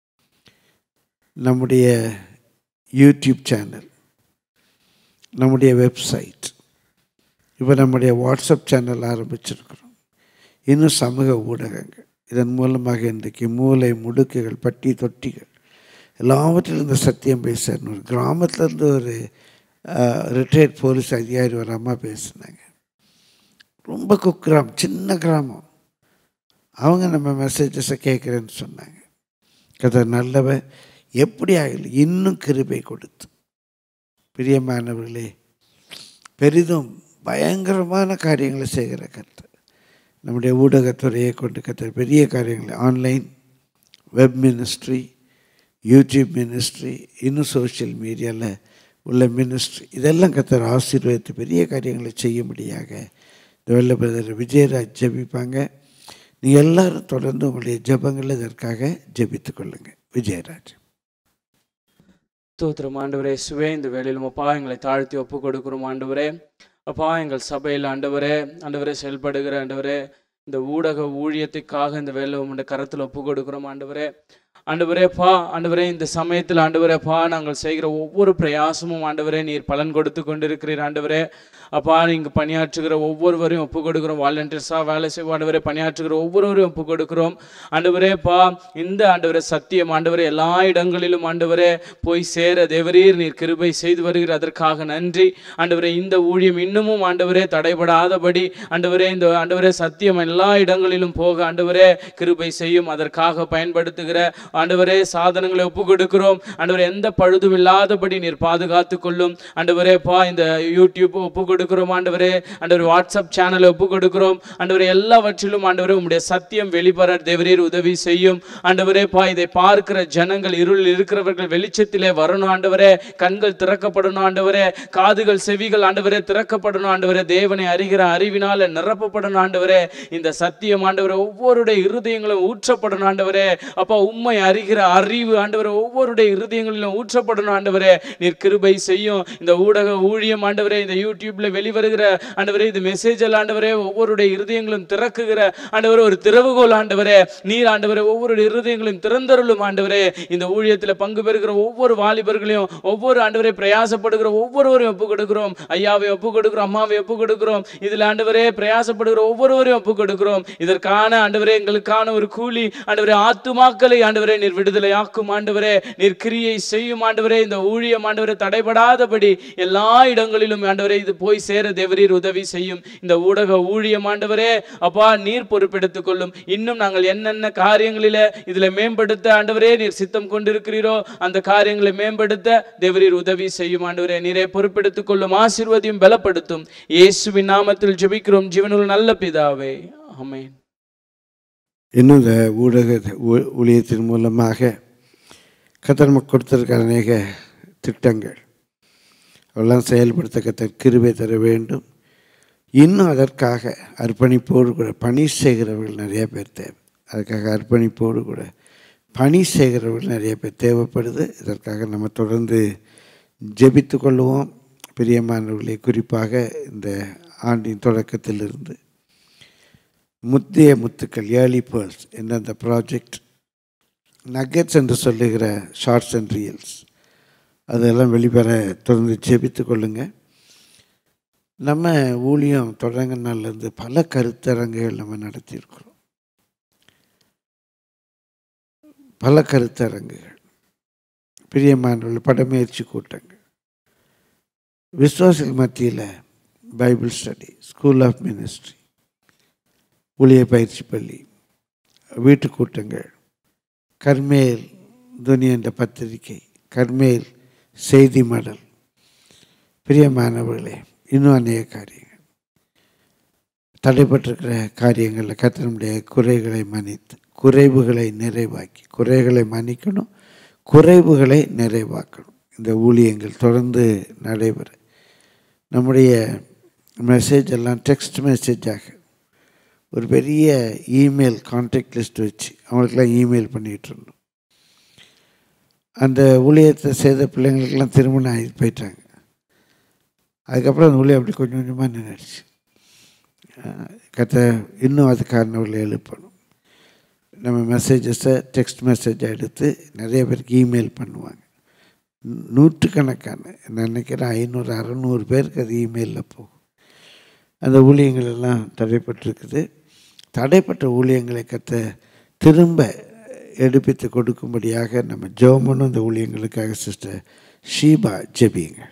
நம்முடைய யூடியூப் சேனல் நம்முடைய வெப்சைட் இப்போ நம்முடைய வாட்ஸ்அப் சேனல் ஆரம்பிச்சிருக்கிறோம் இன்னும் சமூக ஊடகங்கள் இதன் மூலமாக இன்றைக்கு மூளை முடுக்குகள் பட்டி தொட்டிகள் எல்லாவற்றிலும் இந்த சத்தியம் பேசணும் ஒரு கிராமத்துலேருந்து ஒரு ரிட்டையர்ட் போலீஸ் அதிகாரி ஒரு அம்மா பேசினாங்க ரொம்ப குக்கிராம் சின்ன கிராமம் அவங்க நம்ம மெசேஜஸை கேட்குறேன்னு சொன்னாங்க கதை நல்லவ எப்படி ஆகல இன்னும் கிருபை கொடுத்து பிரியமானவர்களே பெரிதும் பயங்கரமான காரியங்களை செய்கிற கருத்து நம்முடைய ஊடகத்துறையை கொண்டு கற்று பெரிய காரியங்களை online web ministry YouTube ministry இன்னும் சோஷியல் மீடியாவில் உள்ள மினிஸ்ட்ரி இதெல்லாம் கத்தர் ஆசீர்வதித்து பெரிய காரியங்களை செய்யும்படியாக இந்த வெள்ள பிரதர் விஜயராஜ் ஜெபிப்பாங்க நீங்கள் எல்லாரும் தொடர்ந்து உங்களுடைய ஜெபங்கள் இதற்காக ஜெபித்து கொள்ளுங்கள் விஜயராஜ் ஸ்தோத்திரம் ஆண்டவரே சுவே இந்த வேளையில் அப்பா எங்களை தாழ்த்தி ஒப்பு கொடுக்குறோம் ஆண்டவரே அப்பா எங்கள் சபையில் ஆண்டவரே ஆண்டவரே செயல்படுகிற ஆண்டவரே இந்த ஊடக ஊழியத்துக்காக இந்த வேலை உங்களுடைய கரத்தில் ஒப்பு கொடுக்குறோம் ஆண்டவரே ஆண்டவரே பா ஆண்டவரே இந்த சமயத்தில் ஆண்டவரே பா நாங்கள் செய்கிற ஒவ்வொரு பிரயாசமும் ஆண்டவரே நீர் பலன் கொடுத்து கொண்டிருக்கிறீர் ஆண்டவரே அப்பா நீங்கள் பணியாற்றுகிற ஒவ்வொருவரையும் ஒப்பு கொடுக்குறோம் வாலண்டியர்ஸாக வேலை செய்வோம் ஆண்டவரே பணியாற்றுகிற ஒவ்வொருவரையும் ஒப்பு கொடுக்குறோம் ஆண்டவரே பா இந்த ஆண்டவரே சத்தியம் ஆண்டவரே எல்லா இடங்களிலும் ஆண்டவரே போய் சேர தேவரீர் நீர் கிருபை செய்து வருகிற அதற்காக நன்றி ஆண்டவரே இந்த ஊழியம் இன்னமும் ஆண்டவரே தடைபடாதபடி ஆண்டவரே இந்த ஆண்டவரே சத்தியம் எல்லா இடங்களிலும் போக ஆண்டவரே கிருபை செய்யும் அதற்காக பயன்படுத்துகிற ஆண்டவரே சாதனங்களை ஒப்பு கொடுக்கிறோம் ஆண்டவரே எந்த பழுதும் இல்லாதபடி நீர் பாதுகாத்து கொள்ளும் ஆண்டவரே பா இந்த யூடியூப் ஒப்பு கொடுக்கிறோம் ஆண்டவரே ஆண்டவர் வாட்ஸ்அப் சேனலை ஒப்பு கொடுக்கிறோம் ஆண்டவரே எல்லாவற்றிலும் ஆண்டவரே உம்முடைய சத்தியம் வெளிப்பட தேவரீர் உதவி செய்யும் ஆண்டவரே பா இதை பார்க்கிற ஜனங்கள் இருளில் இருக்கிறவர்கள் வெளிச்சத்திலே வரணும் ஆண்டவரே கண்கள் திறக்கப்படணும் ஆண்டவரே காதுகள் செவிகள் ஆண்டவரே திறக்கப்படணும் ஆண்டவரே தேவனை அறிகிற அறிவினால நிரப்பப்படணும் ஆண்டவரே இந்த சத்தியம் ஆண்டவரே ஒவ்வொருடைய இருதயங்களும் ஊற்றப்படணும் ஆண்டவரே அப்பா உண்மை அறிகிற அறிவு ஆண்டவரே ஒவ்வொருடைய இருதயங்களிலும் ஊற்றப்படணும் ஆண்டவரே நீர் கிருபை செய்யும் இந்த ஊடக ஊழியம் ஆண்டவரே இந்த யூடியூப்ல வெளிவருகிற ஆண்டவரே இது மெசேஜ் ஆண்டவரே ஒவ்வொருடைய இருதயங்களும் திறக்குகிற ஆண்டவரே ஒரு திறவுகோல் ஆண்டவரே நீர் ஆண்டவரே ஒவ்வொரு இருதயங்களையும் திறந்தருளும் ஆண்டவரே இந்த ஊழியத்தில் பங்கு பெறுகிற ஒவ்வொரு வாலிபர்களையும் ஒவ்வொரு ஆண்டவரே பிரயாசப்படுகிற ஒவ்வொருவரையும் ஒப்பு கொடுக்கிறோம் ஐயாவை ஒப்பு கொடுக்கிறோம் அம்மாவை ஒப்பு கொடுக்கிறோம் இதில் ஆண்டவரே பிரயாசப்படுகிற ஒவ்வொருவரையும் ஒப்பு கொடுக்கிறோம் இதற்கான ஆண்டவரே எங்களுக்கான ஒரு கூலி ஆண்டவரே ஆத்துமாக்களை ஆண்டவரே நீர் விடுதலையாக்கும் ஆண்டவரே நீர் கிரியை செய்யும் ஆண்டவரே இந்த ஊழியம் ஆண்டவரே தடைபடாதபடி எல்லா இடங்களிலும் ஆண்டவரே இது போய் சேர தேவரீர் உதவி செய்யும் இந்த ஊடக ஊழியம் ஆண்டவரே அப்பா நீர் பொறுப்பெடுத்துக் கொள்ளும் இன்னும் நாங்கள் என்னென்ன காரியங்களில இதுல மேம்படுத்த ஆண்டவரே நீர் சித்தம் கொண்டிருக்கிறீரோ அந்த காரியங்களை மேம்படுத்த தேவரீர் உதவி செய்யும் ஆண்டவரே நீரே பொறுப்பெடுத்துக் கொள்ளும் ஆசீர்வதியும் பலப்படுத்தும் இயேசுவின் நாமத்தில் ஜெபிக்கிறோம் ஜீவனுள்ள நல்ல பிதாவே ஆமென் இன்னும் இந்த ஊடக ஊ- ஊழியத்தின் மூலமாக கத்தர் நமக்கு கொடுத்திருக்கிற அநேக திட்டங்கள் அவெல்லாம் செயல்படுத்த கத்தர் கிருபை தர வேண்டும் இன்னும் அதற்காக அர்ப்பணிப்போடு கூட பணி செய்கிறவர்கள் நிறைய பேர் தேவை அதுக்காக அர்ப்பணிப்போடு கூட பணி செய்கிறவர்கள் நிறைய பேர் தேவைப்படுது இதற்காக நம்ம தொடர்ந்து ஜெபித்து கொள்வோம் பிரியமானவர்களே குறிப்பாக இந்த ஆண்டின் தொடக்கத்திலிருந்து முத்திய முத்துக்கள் ஏர்லி பேர்ல்ஸ் என்ற அந்த ப்ராஜெக்ட் நக்கெட்ஸ் என்று சொல்லுகிற ஷார்ட்ஸ் அண்ட் ரீல்ஸ் அதெல்லாம் வெளிவர தொடர்ந்து ஜெபித்து கொள்ளுங்க நம்ம ஊழியம் தொடங்க நாள்லேருந்து பல கருத்தரங்குகள் நம்ம நடத்தியிருக்கிறோம் பல கருத்தரங்குகள் பிரியமானவர்கள் படமுயற்சி கூட்டங்கள் விசுவாசிகள் மத்தியில் Bible study school of ministry ஊழிய பயிற்சி பள்ளி வீட்டு கூட்டங்கள் கர்மேல் துனி என்ற பத்திரிகை கர்மேல் செய்தி மடல் பிரியமானவர்களே இன்னும் அநேக காரியங்கள் தடைப்பட்டிருக்கிற காரியங்களில் கத்தனுடைய குறைகளை மன்னித்து குறைவுகளை நிறைவாக்கி குறைகளை மன்னிக்கணும் குறைவுகளை நிறைவாக்கணும் இந்த ஊழியங்கள் தொடர்ந்து நடைபெற நம்முடைய மெசேஜ் எல்லாம் டெக்ஸ்ட் மெசேஜாக ஒரு பெரிய இமெயில் கான்டாக்ட் லிஸ்ட் வச்சு அவங்களுக்கெல்லாம் இமெயில் பண்ணிகிட்டு இருந்தோம் அந்த ஊழியத்தை செய்த பிள்ளைங்களுக்கெல்லாம் திருமணம் ஆகி போயிட்டாங்க அதுக்கப்புறம் அந்த ஊழியம் அப்படி கொஞ்சம் கொஞ்சமாக நின்றுச்சு கத்த இன்னும் அதுக்கானவர்களை எழுப்பணும் நம்ம மெசேஜஸை டெக்ஸ்ட் மெசேஜை எடுத்து நிறைய பேருக்கு இமெயில் பண்ணுவாங்க நூற்றுக்கணக்கான நான் நினைக்கிறேன் ஐநூறு அறநூறு பேருக்கு அது இமெயிலில் போகும் அந்த ஊழியங்கள் எல்லாம் தடைப்பட்டிருக்குது தடைப்பட்ட ஊழியங்களை கத்த திரும்ப எடுப்பித்து கொடுக்கும்படியாக நம்ம ஜோமனும் இந்த ஊழியங்களுக்காக சிஸ்டர் ஷீபா ஜெபிங்க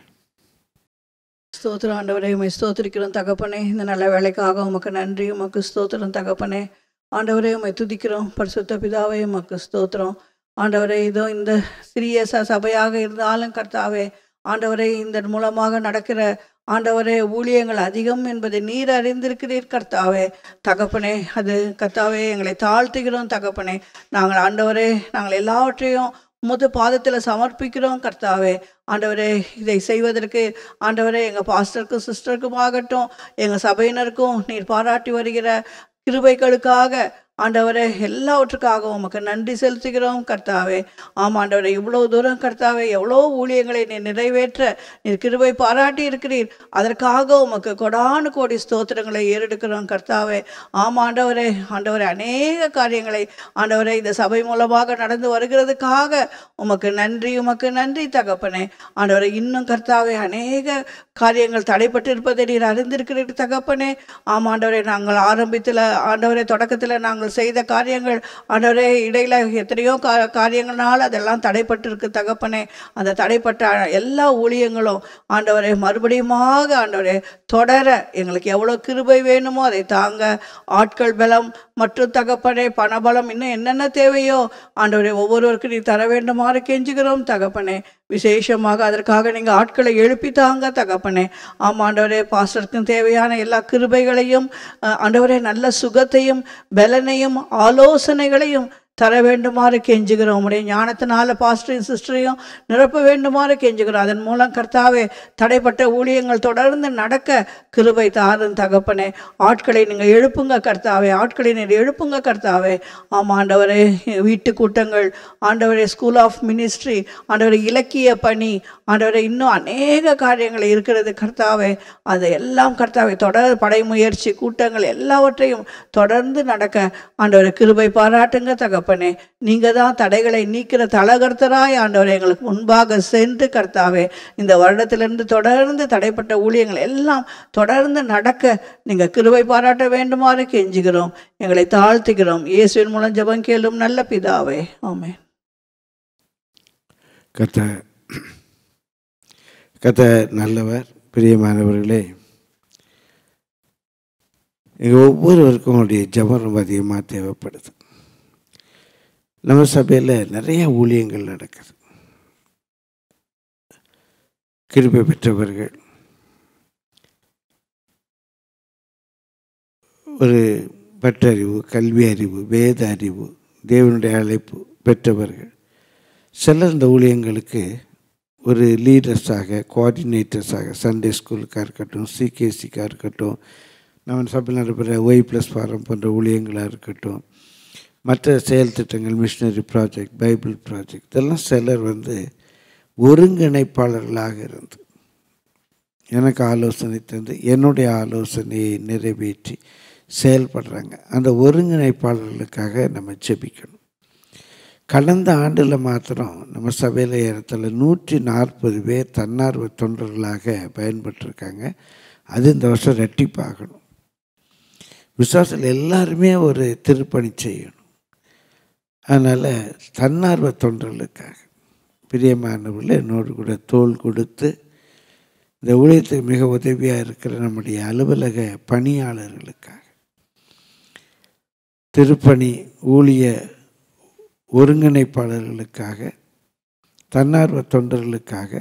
ஸ்தோத்திரம் ஆண்டவரே உமை ஸ்தோத்திரிக்கிறோம் தகப்பனே இந்த நல்ல வேலைக்காக உமக்கு நன்றி உமக்கு ஸ்தோத்திரம் தகப்பனே ஆண்டவரே உமை துதிக்கிறோம் பரிசுத்த பிதாவே உமக்கு ஸ்தோத்திரம் ஆண்டவரே இதோ இந்த சிறிய ச சபையாக இருந்தாலும் கர்த்தாவே ஆண்டவரே இந்த மூலமாக நடக்கிற ஆண்டவரே ஊழியங்கள் அதிகம் என்பதை நீர் அறிந்திருக்கிறீர் கர்த்தாவே தகப்பனே அது கர்த்தாவே எங்களை தாழ்த்துகிறோம் தகப்பனே நாங்கள் ஆண்டவரே நாங்கள் எல்லாவற்றையும் உமது பாதத்தில் சமர்ப்பிக்கிறோம் கர்த்தாவே ஆண்டவரே இதை செய்வதற்கு ஆண்டவரே எங்கள் பாஸ்டருக்கும் சிஸ்டருக்கும் ஆகட்டும் எங்கள் சபையினருக்கும் நீர் பாராட்டி வருகிற கிருபைகளுக்காக ஆண்டவரே எல்லாவற்றுக்காக உமக்கு நன்றி செலுத்துகிறோம் கர்த்தாவே ஆமாம் ஆண்டவரே இவ்வளோ தூரம் கர்த்தாவே எவ்வளோ ஊழியங்களை நீர் நிறைவேற்ற நீர் கிருபை பாராட்டி இருக்கிறீர் அதற்காக உமக்கு கொடானு கோடி ஸ்தோத்திரங்களை ஏறெடுக்கிறோம் கர்த்தாவே ஆமாம் ஆண்டவரே ஆண்டவரே அநேக காரியங்களை ஆண்டவரே இந்த சபை மூலமாக நடந்து வருகிறதுக்காக உமக்கு நன்றி உமக்கு நன்றி தகப்பனே ஆண்டவரே இன்னும் கர்த்தாவே அநேக காரியங்கள் தடைப்பட்டு இருப்பதை நீர் அறிந்திருக்கிறீர் தகப்பனே ஆமாம் ஆண்டவரே நாங்கள் ஆரம்பத்தில் ஆண்டவரே தொடக்கத்தில் நாங்கள் செய்த காரியங்கள் ஆண்டவரே இடையில எத்தனையோ கா காரியங்களால் அதெல்லாம் தடைப்பட்டு இருக்கு தகப்பனே அந்த தடைப்பட்ட எல்லா ஊழியங்களும் ஆண்டவரே மறுபடியுமாக ஆண்டவரே தொடர எங்களுக்கு எவ்வளோ கிருபை வேணுமோ அதை தாங்க ஆட்கள் பலம் மற்றும் தகப்பனே பணபலம் இன்னும் என்னென்ன தேவையோ ஆண்டவரே ஒவ்வொருவருக்கும் நீ தர வேண்டுமாறு கெஞ்சுகிறோம் தகப்பனே விசேஷமாக அதற்காக நீங்கள் ஆட்களை எழுப்பி தாங்க தகப்பனே ஆமாம் ஆண்டவரே பாஸ்டருக்கும் தேவையான எல்லா கிருபைகளையும் அஹ், ஆண்டவரே நல்ல சுகத்தையும் பலனையும் ஆலோசனைகளையும் தர வேண்டுமாறு கெஞ்சுகிறோம் உடைய ஞானத்தினால பாஸ்டரையும் சிஸ்டரையும் நிரப்ப வேண்டுமாறு கெஞ்சுகிறோம் அதன் மூலம் கர்த்தாவே தடைப்பட்ட ஊழியங்கள் தொடர்ந்து நடக்க கிருபை தாரும் தகப்பனே ஆட்களை நீங்கள் எழுப்புங்க கர்த்தாவே ஆட்களை நீங்கள் எழுப்புங்க கர்த்தாவே ஆமாம் ஆண்டவரே வீட்டு கூட்டங்கள் ஆண்டவரே ஸ்கூல் ஆஃப் மினிஸ்ட்ரி ஆண்டவரே இலக்கிய பணி ஆண்டவரே இன்னும் அநேக காரியங்கள் இருக்கிறது கர்த்தாவே அதை எல்லாம் கர்த்தாவே தொடர் படை முயற்சி கூட்டங்கள் எல்லாவற்றையும் தொடர்ந்து நடக்க ஆண்டவரை கிருபை பாராட்டுங்க தகப்பனே நீங்கள் தான் தடைகளை நீக்கிற தலகர்த்தராய் ஆண்டவரை எங்களுக்கு முன்பாக சென்று கர்த்தாவே இந்த வருடத்திலிருந்து தொடர்ந்து தடைப்பட்ட ஊழியங்கள் எல்லாம் தொடர்ந்து நடக்க நீங்கள் கிருபை பாராட்ட வேண்டுமாறு கெஞ்சுகிறோம் எங்களை தாழ்த்துகிறோம் இயேசுவின் மூலம் ஜெபம் கேளும் நல்ல பிதாவே ஆமென் கத்த கத்த நல்லவர் பிரியமானவர்களே எங்கள் ஒவ்வொருவருக்கும் உங்களுடைய ஜெபம் ரொம்ப அதிகமாக தேவைப்படுது நம்ம சபையில் நிறைய ஊழியங்கள் நடக்குது கிருபை பெற்றவர்கள் ஒரு பட்டறிவு கல்வி அறிவு வேத அறிவு தேவனுடைய அழைப்பு பெற்றவர்கள் சிலர் இந்த ஊழியங்களுக்கு ஒரு லீடர்ஸாக கோஆர்டினேட்டர்ஸாக சண்டே ஸ்கூலுக்காக இருக்கட்டும் சிகேசிக்காக இருக்கட்டும் நம்ம சபையில் நடைபெற ஒய் ப்ளஸ் ஃபாரம் போன்ற ஊழியங்களாக இருக்கட்டும் மற்ற செயல் திட்டங்கள் மிஷினரி ப்ராஜெக்ட் பைபிள் ப்ராஜெக்ட் இதெல்லாம் சிலர் வந்து ஒருங்கிணைப்பாளர்களாக இருந்து எனக்கு ஆலோசனை தந்து என்னுடைய ஆலோசனையை நிறைவேற்றி செயல்படுறாங்க அந்த ஒருங்கிணைப்பாளர்களுக்காக நம்ம ஜெபிக்கணும் கடந்த ஆண்டில் மாத்திரம் நம்ம சபையில் ஏறத்தில் நூற்றி நாற்பது பேர் தன்னார்வ தொண்டர்களாக பயன்பட்டிருக்காங்க அது இந்த வருஷம் ரெட்டிப்பாகணும் விசுவாசத்தில் எல்லாருமே ஒரு திருப்பணி செய்யணும் அதனால் தன்னார்வ தொண்டர்களுக்காக பிரியமானவர்கள் என்னோடு கூட தோல் கொடுத்து இந்த ஊழியத்துக்கு மிக உதவியாக இருக்கிற நம்முடைய அலுவலக பணியாளர்களுக்காக திருப்பணி ஊழிய ஒருங்கிணைப்பாளர்களுக்காக தன்னார்வ தொண்டர்களுக்காக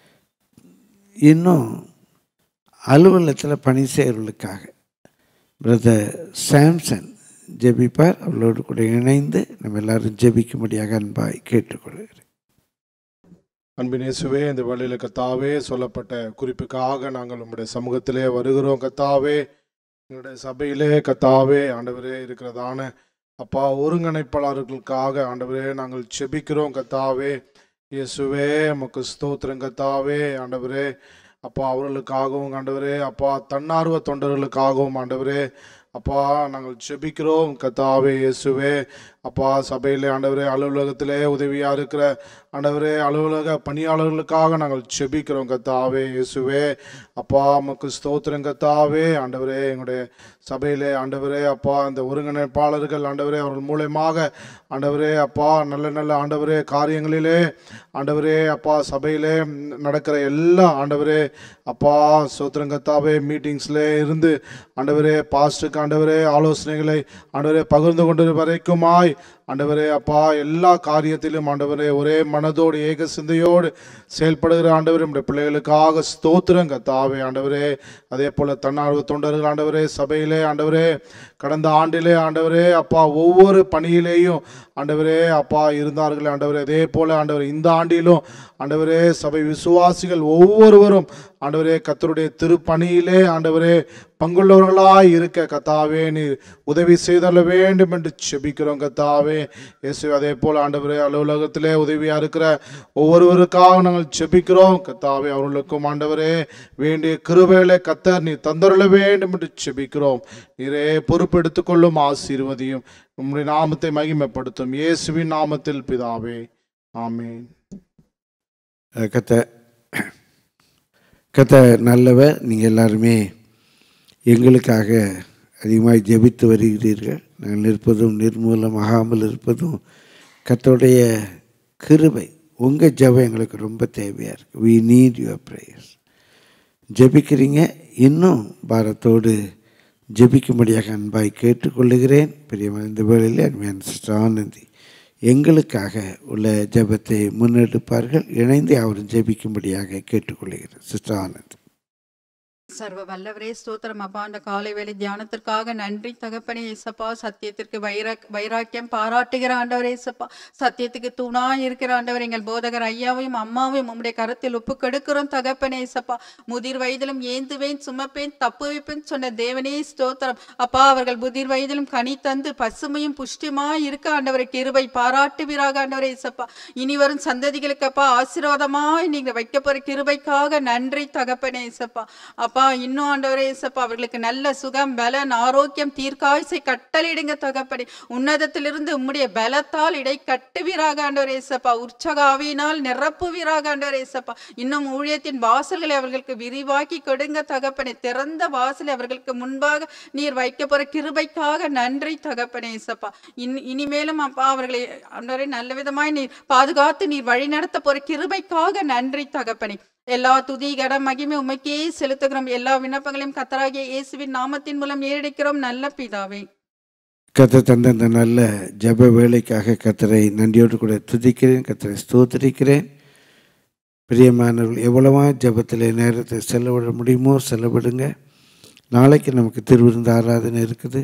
இன்னும் அலுவலகத்தில் பணி செய்கிறவர்களுக்காக பிரதர் சாம்சன் ஜெபிப்பார் அவளோடு கூட இணைந்து நம்ம எல்லாரும் ஜெபிக்கும்படியாக அன்பாய் கேட்டுக்கொள்கிறேன் அன்பின் இயேசுவே இந்த வழியில் கத்தாவே சொல்லப்பட்ட குறிப்புக்காக நாங்கள் உங்களுடைய சமூகத்திலே வருகிறோம் கத்தாவே எங்களுடைய சபையிலே கத்தாவே ஆண்டவரே இருக்கிறதான அப்பா ஒருங்கிணைப்பாளர்களுக்காக ஆண்டவரே நாங்கள் செபிக்கிறோம் கத்தாவே இயேசுவே உமக்கு ஸ்தோத்திரம் கத்தாவே ஆண்டவரே அப்பா அவர்களுக்காகவும் ஆண்டவரே அப்பா தன்னார்வ தொண்டர்களுக்காகவும் ஆண்டவரே அப்பா நாங்கள் செபிக்கிறோம் கத்தாவே இயேசுவே அப்பா சபையிலே ஆண்டவரே அலுவலகத்திலே உதவியா இருக்கிற ஆண்டவரே அலுவலக பணியாளர்களுக்காக நாங்கள் செபிக்கிறோம் கத்தாவே இயேசுவே அப்பா நமக்கு ஸ்தோத்திரம் கத்தாவே ஆண்டவரே எங்களுடைய சபையிலே ஆண்டவரே அப்பா இந்த ஒருங்கிணைப்பாளர்கள் ஆண்டவரே அவர்கள் மூலயமாக ஆண்டவரே அப்பா நல்ல நல்ல ஆண்டவரே காரியங்களிலே ஆண்டவரே அப்பா சபையிலே நடக்கிற எல்லா ஆண்டவரே அப்பா ஸ்தோத்திரம் கத்தாவே மீட்டிங்ஸ்ல இருந்து ஆண்டவரே பாஸ்டுக்கு ஆண்டவரே ஆலோசனைகளை ஆண்டவரே பகிர்ந்து கொண்டு வரைக்குமாய் ஆண்டவரே அப்பா எல்லா காரியத்திலும் ஆண்டவரே ஒரே மனதோடு ஏக சிந்தையோடு செயல்படுகிற ஆண்டவரே நம்முடைய பிள்ளைகளுக்காக ஸ்தோத்திரம் கத்தாவே ஆண்டவரே அதே போல தன்னார்வ தொண்டர்கள் ஆண்டவரே சபையிலே ஆண்டவரே கடந்த ஆண்டிலே ஆண்டவரே அப்பா ஒவ்வொரு பணியிலேயும் ஆண்டவரே அப்பா இருந்தார்கள் ஆண்டவரே அதே போல ஆண்டவர் இந்த ஆண்டிலும் ஆண்டவரே சபை விசுவாசிகள் ஒவ்வொருவரும் ஆண்டவரே கத்தருடைய திருப்பணியிலே ஆண்டவரே பங்குள்ளவர்களாய் இருக்க கத்தாவே நீர் உதவி செய்தள்ள வேண்டும் என்று செபிக்கிறோம் கத்தாவே இயேசு அதே போல் ஆண்டவரே அலுவலகத்திலே உதவியா இருக்கிற ஒவ்வொருவருக்காக நாங்கள் செபிக்கிறோம் கத்தாவே அவர்களுக்கும் ஆண்டவரே வேண்டிய கிருபைகளை கத்தர் நீ தந்தருள வேண்டும் என்று செபிக்கிறோம் நீரே பொறுப்பெடுத்துக் கொள்ளும் ஆசீர்வதியும் உம்முடைய நாமத்தை மகிமைப்படுத்தும் இயேசுவின் நாமத்தில் பிதாவே ஆமென் கத்த கத்த நல்லவர் நீங்கள் எல்லாருமே எங்களுக்காக அதிகமாக ஜெபித்து வருகிறீர்கள் நாங்கள் நிற்பதும் நிர்மூலமாகாமல் இருப்பதும் கத்தோடைய கிருபை உங்கள் ஜெபம் எங்களுக்கு ரொம்ப தேவையாக இருக்குது வி நீட் யுவர் ப்ரேயர்ஸ் ஜெபிக்கிறீங்க இன்னும் பாரத்தோடு ஜெபிக்கும்படியாக அன்பாய் கேட்டுக்கொள்ளுகிறேன் பெரியவன் இந்த வேளையில் அன்பான சிஸ்டர் ஆனந்தி எங்களுக்காக உள்ள ஜெபத்தை முன்னெடுப்பார்கள் இணைந்து அவரும் ஜெபிக்கும்படியாக கேட்டுக்கொள்கிறேன் சிஸ்டர் ஆனந்த் சர்வ வல்லவரே ஸ்தோத்திரம் அப்பா அந்த காலை வேலை தியானத்திற்காக நன்றி தகப்பனே இசப்பா சத்தியத்திற்கு வைரா வைராக்கியம் பாராட்டுகிற ஆண்டவரே இசப்பா சத்தியத்துக்கு தூணா இருக்கிற ஆண்டவர் எங்கள் போதகர் ஐயாவையும் அம்மாவையும் உம்முடைய கரத்தில் ஒப்பு கெடுக்கிறோம் தகப்பனே இசப்பா முதிர் வயதிலும் ஏந்துவேன் சுமப்பேன் தப்பு வைப்பேன் சொன்ன தேவனே ஸ்தோத்திரம் அப்பா அவர்கள் முதிர் வயதிலும் கனி தந்து பசுமையும் புஷ்டியுமாய் இருக்க ஆண்டவரை கிருபை பாராட்டுவீராக ஆண்டவரே இசப்பா இனி வரும் சந்ததிகளுக்கு அப்பா ஆசீர்வாதமாய் நீங்க வைக்க போற கிருபைக்காக நன்றி தகப்பனே இசப்பா அப்பா இன்னும் ஆண்டவரே இசப்பா அவர்களுக்கு நல்ல சுகம் பலன் ஆரோக்கியம் தீர்க்காயுசை கட்டளையிடுங்க தகப்பனே உன்னதத்திலிருந்து உம்முடைய பலத்தால் இடை கட்டுவீராக ஆண்டவரே இசப்பா உற்சாக ஆவியினால் நிரப்புவீராக ஆண்டவரே இசப்பா இன்னும் ஊழியத்தின் வாசல்களை அவர்களுக்கு விரிவாக்கி கொடுங்க தகப்பனே திறந்த வாசலை அவர்களுக்கு முன்பாக நீர் வைக்க போற கிருபைக்காக நன்றி தகப்பனே இசப்பா இன் இனிமேலும் அப்பா அவர்களை ஆண்டவரே நல்ல விதமாய் நீர் பாதுகாத்து நீர் வழி நடத்த போற கிருபைக்காக நன்றி தகப்பனே எல்லா துதி கட மகிமை உமைக்கே செலுத்துகிறோம் எல்லா விண்ணப்பங்களையும் கத்தராகிய இயேசுவின் நாமத்தின் மூலம் ஏறடிக்கிறோம் நல்ல பிதாவே கத்த தந்த இந்த நல்ல ஜெப வேலைக்காக கத்தரை நன்றியோடு கூட துதிக்கிறேன் கத்தரை ஸ்தோத்திரிக்கிறேன் பிரியமானவர்கள் எவ்வளவா ஜெபத்தில் நேரத்தை செலவிட முடியுமோ செலவிடுங்க நாளைக்கு நமக்கு திருவிருந்த ஆராதனை இருக்குது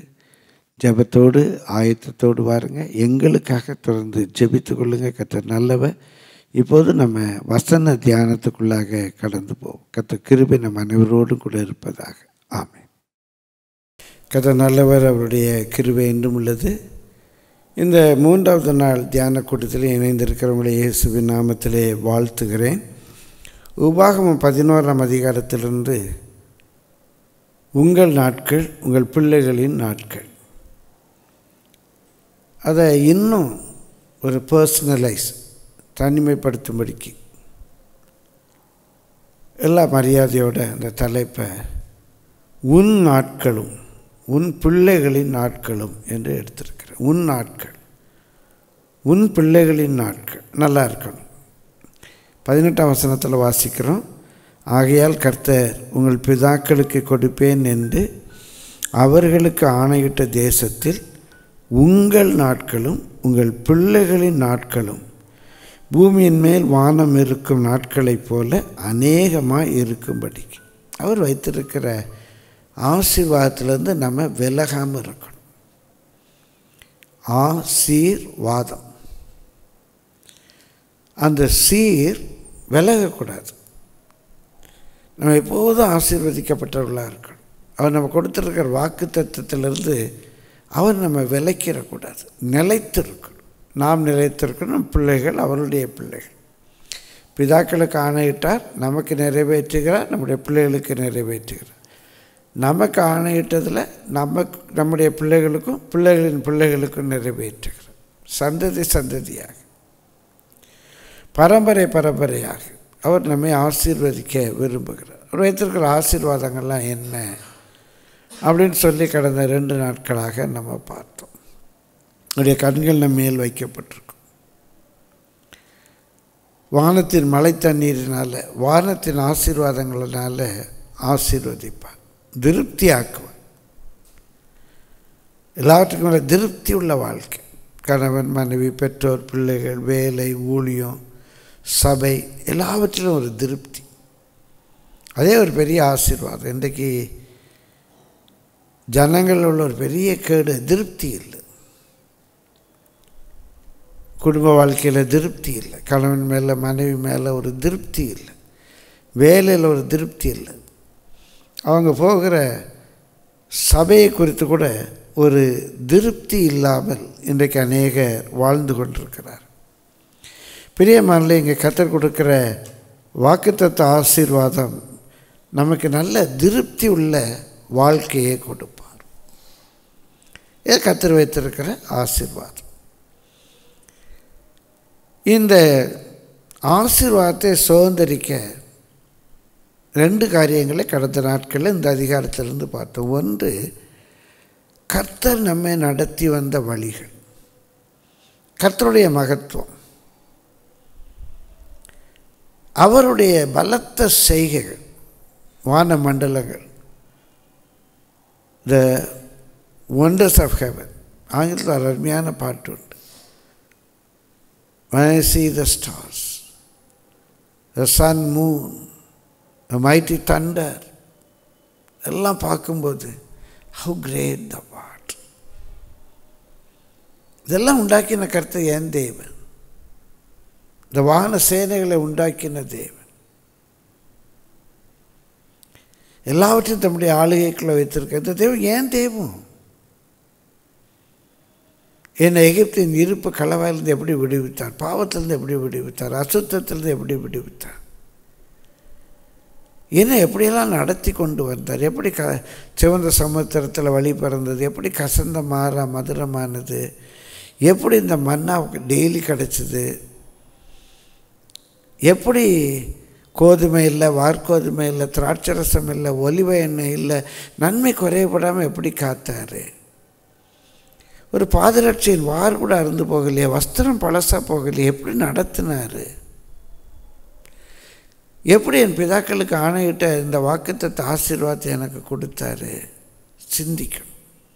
ஜெபத்தோடு ஆயத்தத்தோடு வாருங்க எங்களுக்காக தொடர்ந்து ஜெபித்து கொள்ளுங்க கத்தர் நல்லவர் இப்போது நம்ம வசன தியானத்துக்குள்ளாக கடந்து போவோம் கத்த கிருபை நம் அனைவரோடும் கூட இருப்பதாக ஆமென் கத்த நல்லவர் அவருடைய கிருபை என்றும் உள்ளது இந்த மூன்றாவது நாள் தியான கூட்டத்தில் இணைந்திருக்கிறவங்களை இயேசுவின் நாமத்திலே வாழ்த்துகிறேன் உபாகமம் பதினோராம் அதிகாரத்திலிருந்து உங்கள் நாட்கள் உங்கள் பிள்ளைகளின் நாட்கள் அதை இன்னும் ஒரு பர்சனலைஸ் தனிமைப்படுத்தும்படிக்கு எல்லா மரியாதையோட அந்த தலைப்பை உன் நாட்களும் உன் பிள்ளைகளின் நாட்களும் என்று எடுத்திருக்கிறேன் உன் நாட்கள் உன் பிள்ளைகளின் நாட்கள் நல்லா இருக்கணும் பதினெட்டாம் வசனத்தில் வாசிக்கிறோம் ஆகையால் கர்த்தர் உங்கள் பிதாக்களுக்கு கொடுப்பேன் என்று அவர்களுக்கு ஆணையிட்ட தேசத்தில் உங்கள் நாட்களும் உங்கள் பிள்ளைகளின் நாட்களும் பூமியின் மேல் வானம் இருக்கும் நாட்களைப் போல அநேகமாக இருக்கும்படிக்கு அவர் வைத்திருக்கிற ஆசீர்வாதத்திலேருந்து நம்ம விலகாமல் இருக்கணும் ஆசீர்வாதம் அந்த சீர் விலகக்கூடாது நம்ம எப்போதும் ஆசீர்வதிக்கப்பட்டவர்களாக இருக்கணும் அவர் நம்ம கொடுத்துருக்கிற வாக்கு தத்துவத்திலிருந்து அவர் நம்ம விலைக்கிடக்கூடாது நிலைத்திருக்கணும் நாம் நிலைத்திருக்கணும் நம் பிள்ளைகள் அவருடைய பிள்ளைகள் பிதாக்களுக்கு ஆணையிட்டார் நமக்கு நிறைவேற்றுகிறார் நம்முடைய பிள்ளைகளுக்கு நிறைவேற்றுகிறார் நமக்கு ஆணையிட்டதில் நமக்கு நம்முடைய பிள்ளைகளுக்கும் பிள்ளைகளின் பிள்ளைகளுக்கும் நிறைவேற்றுகிறார் சந்ததி சந்ததியாக பரம்பரை பரம்பரையாக அவர் நம்மை ஆசீர்வதிக்க விரும்புகிறார் அவர் வைத்திருக்கிற ஆசீர்வாதங்கள்லாம் என்ன அப்படின்னு சொல்லி கடந்த ரெண்டு நாட்களாக நம்ம பார்த்தோம் அவருடைய கண்கள் நம்ம மேல் வைக்கப்பட்டிருக்கும் வானத்தின் மழை தண்ணீரினால் வானத்தின் ஆசீர்வாதங்களினால ஆசீர்வதிப்பார் திருப்தி ஆக்குவார் எல்லாவற்றுக்கும் மேலே திருப்தி உள்ள வாழ்க்கை கணவன் மனைவி பெற்றோர் பிள்ளைகள் வேலை ஊழியம் சபை எல்லாவற்றிலும் ஒரு திருப்தி அதே ஒரு பெரிய ஆசீர்வாதம் இன்றைக்கு ஜனங்களில் உள்ள ஒரு பெரிய கேடு திருப்தி இல்லை குடும்ப வாழ்க்கையில் திருப்தி இல்லை கணவன் மேலே மனைவி மேலே ஒரு திருப்தி இல்லை வேலையில் ஒரு திருப்தி இல்லை அவங்க போகிற சபையை குறித்து கூட ஒரு திருப்தி இல்லாமல் இன்றைக்கு அநேகர் வாழ்ந்து கொண்டிருக்கிறார் பிரியமானில் இங்கே கத்தர் கொடுக்குற வாக்குத்தத்த ஆசீர்வாதம் நமக்கு நல்ல திருப்தி உள்ள வாழ்க்கையை கொடுப்பார் இது கத்தர் வைத்திருக்கிற ஆசீர்வாதம் இந்த ஆசீர்வாதத்தை சுதந்திரிக்க ரெண்டு காரியங்களை கடந்த நாட்களில் இந்த அதிகாரத்திலிருந்து பார்த்தோம் ஒன்று கர்த்தர் நம்மை நடத்தி வந்த வழிகள் கர்த்தருடைய மகத்துவம் அவருடைய பலத்த செய்கைகள் வான மண்டலங்கள் த ஒண்டர்ஸ் ஆஃப் ஹெவன் ஆங்கிலத்தில் ஒரு அருமையான பாட்டு உண்டு When I see the stars, the sun, moon, the mighty thunder, எல்லாம் பார்க்கும்போது ஹவு கிரேட் த வாட் இதெல்லாம் உண்டாக்கின கருத்தை ஏன் தேவன் இந்த வாகன சேனைகளை உண்டாக்கின தேவன் எல்லாவற்றையும் தம்முடைய ஆளுகைக்குள்ளே வைத்திருக்க இந்த தெய்வம் ஏன் தெய்வம் என்னை எகிப்தின் இருப்பு களவாயிலிருந்து எப்படி விடுவித்தார் பாவத்திலிருந்து எப்படி விடுவித்தார் அசுத்தத்திலிருந்து எப்படி விடுவித்தார் என்னை எப்படியெல்லாம் நடத்தி கொண்டு வந்தார் எப்படி க சிவந்த சமுத்திரத்தில் வழி பிறந்தது எப்படி கசந்த மாறா மதுரமானது எப்படி இந்த மன்னாவுக்கு டெய்லி கிடச்சிது எப்படி கோதுமை இல்லை வார்கோதுமை இல்லை திராட்சரசம் இல்லை ஒலிவ எண்ணெய் இல்லை நன்மை குறையப்படாமல் எப்படி காத்தார் ஒரு பாதரட்சியின் வார் கூட அருந்து போகலையே வஸ்திரம் பழசாக போகலையே எப்படி நடத்தினார் எப்படி என் பிதாக்களுக்கு ஆணையிட்ட இந்த வாக்குத்தத்தை ஆசீர்வாதத்தை எனக்கு கொடுத்தாரு சிந்திக்கணும்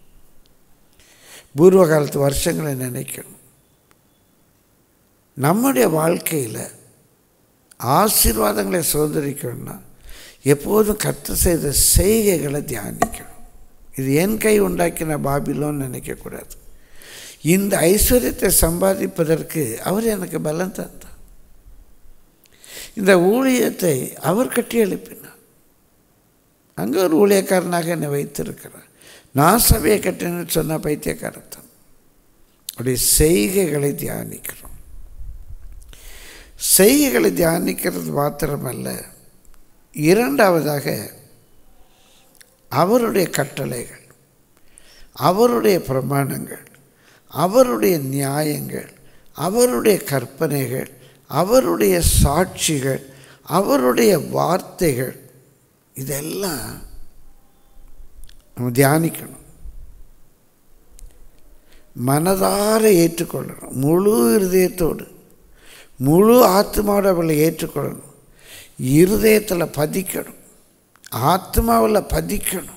பூர்வ காலத்து வருஷங்களை நினைக்கணும் நம்முடைய வாழ்க்கையில் ஆசீர்வாதங்களை சுதந்திரிக்கணும்னா எப்போதும் கற்று செய்த செய்கைகளை தியானிக்கணும் இது என் கை உண்டாக்கின பாபிலோன்னு நினைக்கக்கூடாது இந்த ஐஸ்வர்யத்தை சம்பாதிப்பதற்கு அவர் எனக்கு பலம் தந்தார் இந்த ஊழியத்தை அவர் கட்டி எழுப்பினார் அங்கே ஒரு ஊழியக்காரனாக என்னை வைத்திருக்கிறார் நான் சபையை கட்டினேன்னு சொன்னால் பைத்தியக்காரத்தம் அவருடைய செய்கைகளை தியானிக்கிறோம் செய்கைகளை தியானிக்கிறது மாத்திரமல்ல இரண்டாவதாக அவருடைய கட்டளைகள் அவருடைய பிரமாணங்கள் அவருடைய நியாயங்கள் அவருடைய கற்பனைகள் அவருடைய சாட்சிகள் அவருடைய வார்த்தைகள் இதெல்லாம் நம்ம தியானிக்கணும் மனதார ஏற்றுக்கொள்ளணும் முழு இருதயத்தோடு முழு ஆத்மாவோட அவளை ஏற்றுக்கொள்ளணும் இருதயத்தில் பதிக்கணும் ஆத்மாவில் பதிக்கணும்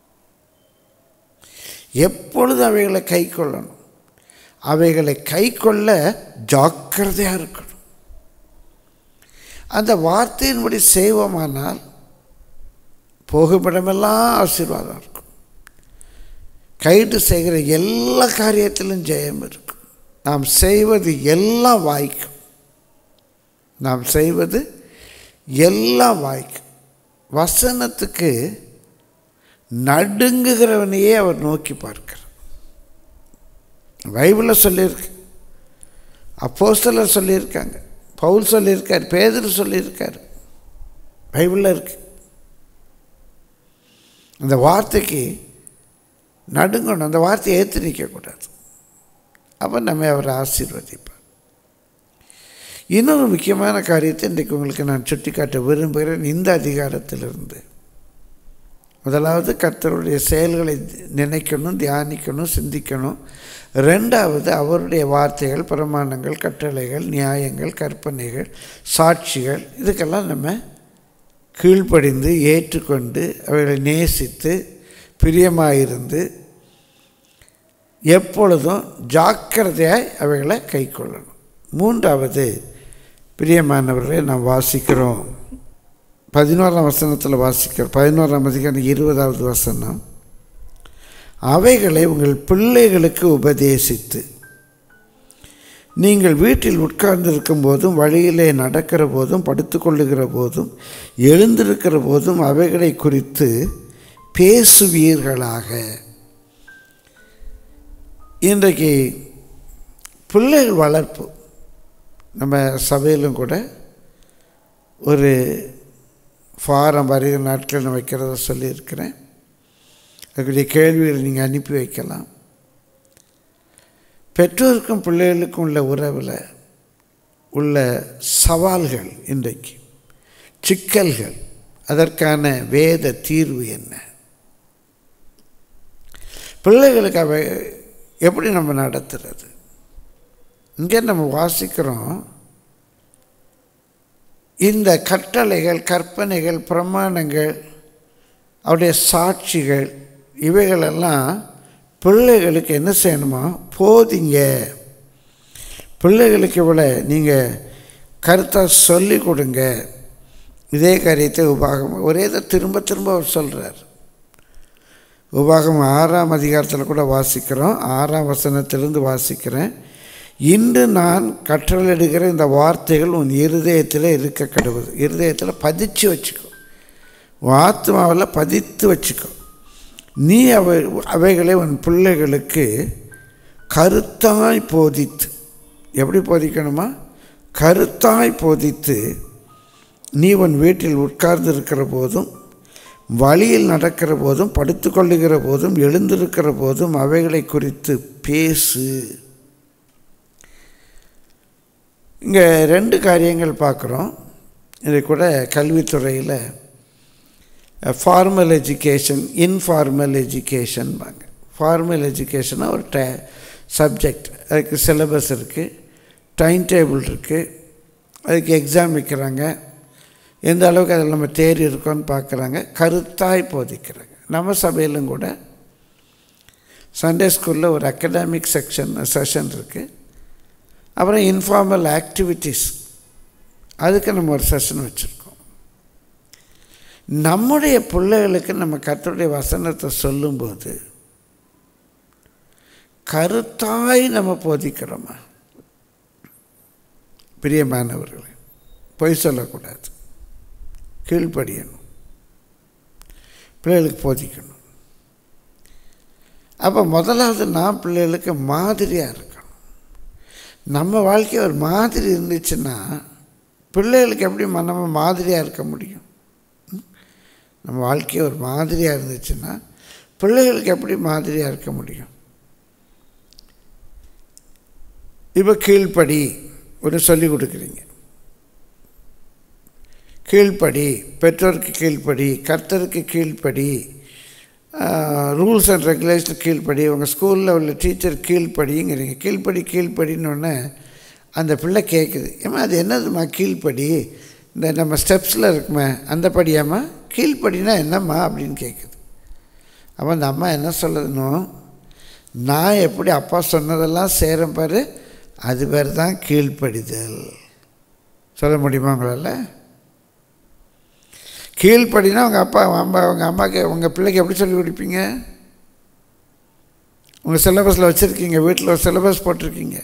எப்பொழுது அவைகளை கை கொள்ளணும் அவைகளை கை கொள்ள ஜாக்கிரதையாக இருக்கணும் அந்த வார்த்தையின்படி செய்வோமானால் போகுமிடமெல்லாம் ஆசீர்வாதம் இருக்கும் கைட்டு செய்கிற எல்லா காரியத்திலும் ஜெயம் இருக்கும் நாம் செய்வது எல்லாம் வாய்க்கும் நாம் செய்வது எல்லாம் வாய்க்கும் வசனத்துக்கு நடுங்குகிறவனையே அவர் நோக்கி பார்க்கிறார் பைபிளில் சொல்லியிருக்கு அப்போஸ்தலர் சொல்லியிருக்காங்க பவுல் சொல்லியிருக்கார் பேதர் சொல்லியிருக்கார் பைபிளில் இருக்கு அந்த வார்த்தைக்கு நடுங்கணும் அந்த வார்த்தையை ஏற்று நிற்கக்கூடாது அப்போ நம்ம அவரை ஆசீர்வதிப்பார் இன்னொரு முக்கியமான காரியத்தை இன்றைக்கு உங்களுக்கு நான் சுட்டிக்காட்ட விரும்புகிறேன் இந்த அதிகாரத்திலிருந்து முதலாவது கர்த்தருடைய செயல்களை நினைக்கணும் தியானிக்கணும் சிந்திக்கணும் ரெண்டாவது அவருடைய வார்த்தைகள் பிரமாணங்கள் கட்டளைகள் நியாயங்கள் கற்பனைகள் சாட்சிகள் இதுக்கெல்லாம் நம்ம கீழ்ப்படிந்து ஏற்றுக்கொண்டு அவைகளை நேசித்து பிரியமாயிருந்து எப்பொழுதும் ஜாக்கிரதையாய் அவைகளை கை கொள்ளணும் மூன்றாவது பிரியமானவர்களை நாம் வாசிக்கிறோம் பதினோராம் வசனத்தில் வாசிக்கிறோம் பதினோராம் அதிகாரம் இருபதாவது வசனம் அவைகளை உங்கள் பிள்ளைகளுக்கு உபதேசித்து நீங்கள் வீட்டில் உட்கார்ந்திருக்கும் போதும் வழியிலே நடக்கிற போதும் படுத்துக்கொள்ளுகிற போதும் எழுந்திருக்கிற போதும் அவைகளை குறித்து பேசுவீர்களாக இன்றைக்கு பிள்ளைகள் வளர்ப்பு நம்ம சபையிலும் கூட ஒரு ஃபாரம் வருகிற நாட்கள் நான் வைக்கிறத சொல்லியிருக்கிறேன் அதுக்குரிய கேள்விகளை நீங்கள் அனுப்பி வைக்கலாம் பெற்றோருக்கும் பிள்ளைகளுக்கும் உள்ள உறவில் உள்ள சவால்கள் இன்றைக்கு சிக்கல்கள் அதற்கான வேத தீர்வு என்ன பிள்ளைகளுக்கு அவை எப்படி நம்ம நடத்துறது இங்கே நம்ம வாசிக்கிறோம் இந்த கட்டளைகள் கற்பனைகள் பிரமாணங்கள் அவருடைய சாட்சிகள் இவைகளெல்லாம் பிள்ளைகளுக்கு என்ன செய்யணுமா போதிங்க பிள்ளைகளுக்கு இவ்வளோ நீங்கள் கருத்தாக சொல்லி கொடுங்க இதே காரியத்தை உபாகம் ஒரே இதை திரும்ப திரும்ப அவர் சொல்கிறார் உபாகம் ஆறாம் அதிகாரத்தில் கூட வாசிக்கிறோம் ஆறாம் வசனத்திலிருந்து வாசிக்கிறேன் இன்று நான் கற்றலிடுகிற இந்த வார்த்தைகள் உன் இருதயத்தில் இருக்க கடவுது இருதயத்தில் பதிச்சு வச்சுக்கோ உன் ஆத்மாவில் பதித்து வச்சுக்கோ நீ அவை அவைகளை உன் பிள்ளைகளுக்கு கருத்தாய் போதித்து எப்படி போதிக்கணுமா கருத்தாய் போதித்து நீ உன் வீட்டில் உட்கார்ந்து இருக்கிற போதும் வழியில் நடக்கிற போதும் படுத்துக்கொள்ளுகிற போதும் எழுந்திருக்கிற போதும் அவைகளை குறித்து பேசு இங்கே ரெண்டு காரியங்கள் பார்க்குறோம் இது கூட கல்வித்துறையில் ஃபார்மல் எஜுகேஷன் இன்ஃபார்மல் எஜுகேஷன் வாங்க ஃபார்மல் எஜுகேஷனாக ஒரு ட சப்ஜெக்ட் அதுக்கு சிலபஸ் இருக்குது டைம் டேபிள் இருக்குது அதுக்கு எக்ஸாம் வைக்கிறாங்க எந்த அளவுக்கு அதில் நம்ம தேறி இருக்கோன்னு பார்க்குறாங்க கருத்தாய் போதிக்கிறாங்க நம்ம சபையிலும் கூட சண்டே ஸ்கூலில் ஒரு அகடாமிக் செக்ஷன் செஷன் இருக்குது அப்புறம் இன்ஃபார்மல் ஆக்டிவிட்டீஸ் அதுக்கு நம்ம ஒரு செஷன் வச்சுருக்கோம் நம்முடைய பிள்ளைகளுக்கு நம்ம கர்த்தருடைய வசனத்தை சொல்லும்போது கருத்தாய் நம்ம போதிக்கிறோமா பிரியமானவர்களே பொய் சொல்லக்கூடாது கீழ்ப்படியணும் பிள்ளைகளுக்கு போதிக்கணும் அப்போ முதலாவது நான் பிள்ளைகளுக்கு மாதிரியாக இருக்கணும் நம்ம வாழ்க்கை ஒரு மாதிரி இருந்துச்சுன்னா பிள்ளைகளுக்கு எப்படி ம- நம்ம மாதிரியாக இருக்க முடியும் ம்? நம்ம வாழ்க்கை ஒரு மாதிரியாக இருந்துச்சுன்னா பிள்ளைகளுக்கு எப்படி மாதிரியாக இருக்க முடியும் இப்போ கீழ்ப்படி ஒரு சொல்லி கொடுக்குறீங்க கீழ்ப்படி பெற்றோருக்கு கீழ்ப்படி கர்த்தருக்கு கீழ்ப்படி ரூல்ஸ் அண்ட் ரெகுலேஷன் கீழ்ப்படி உங்கள் ஸ்கூலில் உள்ள டீச்சர் கீழ்ப்படிங்கிறீங்க கீழ்ப்படி கீழ்ப்படின்னு ஒன்று அந்த பிள்ளை கேட்குது ஏம்மா அது என்னதும்மா கீழ்ப்படி இந்த நம்ம ஸ்டெப்ஸில் இருக்குமே அந்த படியாம்மா கீழ்ப்படினா என்னம்மா அப்படின்னு கேட்குது அப்போ அந்த அம்மா என்ன சொல்லுதுனோ நான் எப்படி அப்பா சொன்னதெல்லாம் செய்கிறேன் பாரு அது பேர் தான் கீழ்ப்படிதல் சொல்ல முடியுமா உங்களால் கீழ்ப்படினா உங்கள் அப்பா அம்மா உங்கள் அம்மாக்கு உங்கள் பிள்ளைக்கு எப்படி சொல்லி கொடுப்பீங்க உங்கள் சிலபஸில் வச்சுருக்கீங்க வீட்டில் ஒரு சிலபஸ் போட்டிருக்கீங்க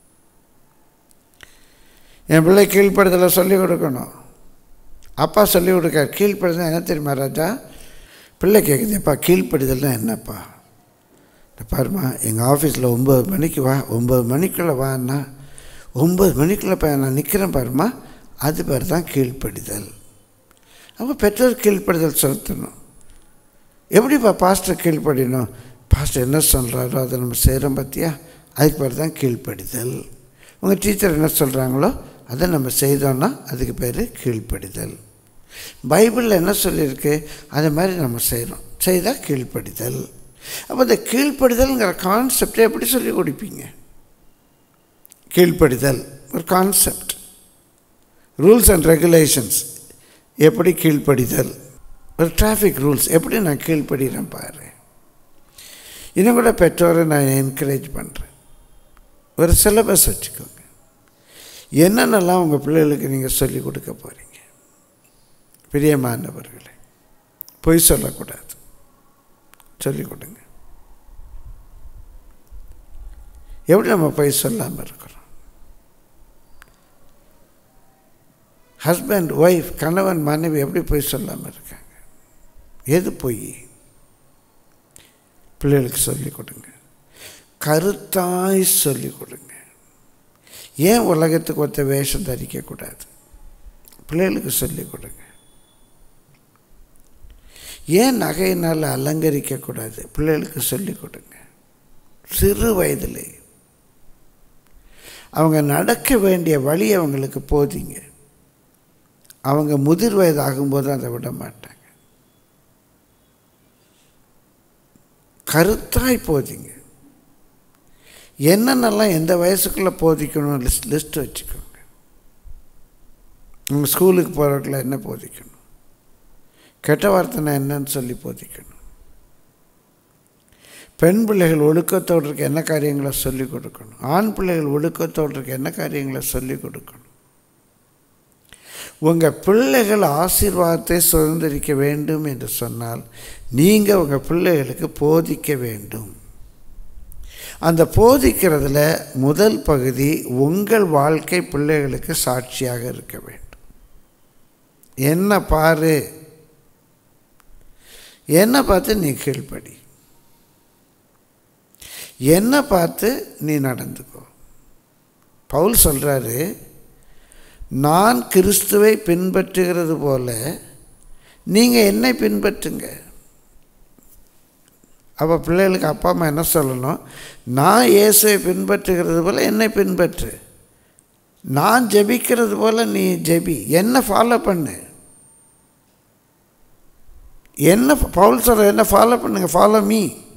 என் பிள்ளை கீழ்ப்படுதலை சொல்லிக் கொடுக்கணும் அப்பா சொல்லிக் கொடுக்கார் கீழ்ப்படுதல் என்ன தெரியுமா ராஜா பிள்ளை கேட்குது அப்பா கீழ்ப்படுதல்னா என்னப்பா இந்த பாருமா எங்கள் ஆஃபீஸில் ஒம்பது மணிக்கு வா ஒம்பது மணிக்குள்ளே வான்னா ஒம்பது மணிக்குள்ளே இப்போ நான் நிற்கிறேன் பாருமா அது பேர் தான் கீழ்ப்படிதல் அப்போ பெற்றோர் கீழ்ப்படுதல் செலுத்தணும் எப்படிப்பா பாஸ்டர் கீழ்ப்படினோம் பாஸ்டர் என்ன சொல்கிறாரோ அதை நம்ம செய்கிறோம் பார்த்தியா அதுக்கு பேர் தான் கீழ்ப்படிதல் உங்கள் டீச்சர் என்ன சொல்கிறாங்களோ அதை நம்ம செய்தோன்னா அதுக்கு பேர் கீழ்ப்படிதல் பைபிளில் என்ன சொல்லியிருக்கு அது மாதிரி நம்ம செய்கிறோம் செய்தால் கீழ்ப்படிதல் அப்போ இந்த கீழ்ப்படிதல்ங்கிற கான்செப்டை எப்படி சொல்லி கொடுப்பீங்க கீழ்ப்படிதல் ஒரு கான்செப்ட் ரூல்ஸ் அண்ட் ரெகுலேஷன்ஸ் எப்படி கீழ்ப்படிதல் ஒரு டிராஃபிக் ரூல்ஸ் எப்படி நான் கீழ்ப்படுகிறேன் பாரு இன்னும் கூட பெற்றோரை நான் என்கரேஜ் பண்ணுறேன் ஒரு சிலபஸ் வச்சுக்கோங்க என்னென்னலாம் உங்கள் பிள்ளைகளுக்கு நீங்கள் சொல்லிக் கொடுக்க போகிறீங்க பிரியமானவர்களே பொய் சொல்லக்கூடாது சொல்லிக் கொடுங்க எப்படி நம்ம பொய் சொல்லாமல் இருக்கிறோம் ஹஸ்பண்ட் ஒய்ஃப் கணவன் மனைவி எப்படி பொய் சொல்லாமல் இருக்காங்க எது பொய் பிள்ளைகளுக்கு சொல்லிக் கொடுங்க கருத்தாய் சொல்லிக் கொடுங்க ஏன் உலகத்துக்கு ஒத்த வேஷம் தரிக்கக்கூடாது பிள்ளைகளுக்கு சொல்லிக் கொடுங்க ஏன் நகையினால் அலங்கரிக்கக்கூடாது பிள்ளைகளுக்கு சொல்லிக் கொடுங்க சிறு வயதிலே அவங்க நடக்க வேண்டிய வழி அவங்களுக்கு போதிங்க அவங்க முதிர் வயது ஆகும்போது அதை விட மாட்டாங்க கருத்தாய் போதிங்க என்னென்னலாம் எந்த வயசுக்குள்ளே போதிக்கணும் லிஸ்ட் லிஸ்ட் வச்சுக்கோங்க நம்ம ஸ்கூலுக்கு போகிறவங்கள என்ன போதிக்கணும் கெட்ட வார்த்தைனா என்னன்னு சொல்லி போதிக்கணும் பெண் பிள்ளைகள் ஒழுக்கத்தோடு இருக்க என்ன காரியங்களை சொல்லிக் கொடுக்கணும் ஆண் பிள்ளைகள் ஒழுக்கத்தோடு இருக்க என்ன காரியங்களை சொல்லிக் கொடுக்கணும் உங்கள் பிள்ளைகள் ஆசீர்வாதத்தை சுதந்திரிக்க வேண்டும் என்று சொன்னால் நீங்கள் உங்கள் பிள்ளைகளுக்கு போதிக்க வேண்டும் அந்த போதிக்கிறதுல முதல் பகுதி உங்கள் வாழ்க்கை பிள்ளைகளுக்கு சாட்சியாக இருக்க வேண்டும் என்ன பாரு என்ன பார்த்து நீ கீழ்ப்படி என்ன பார்த்து நீ நடந்துக்கோ பவுல் சொல்கிறாரு நான் கிறிஸ்துவை பின்பற்றுகிறது போல நீங்கள் என்னை பின்பற்றுங்க அப்போ பிள்ளைகளுக்கு அப்பா அம்மா என்ன சொல்லணும் நான் இயேசுவை பின்பற்றுகிறது போல் என்னை பின்பற்று நான் ஜெபிக்கிறது போல் நீ ஜெபி என்ன ஃபாலோ பண்ணு என்ன பவுல் சொல்கிற என்ன ஃபாலோ பண்ணுங்க ஃபாலோ மீ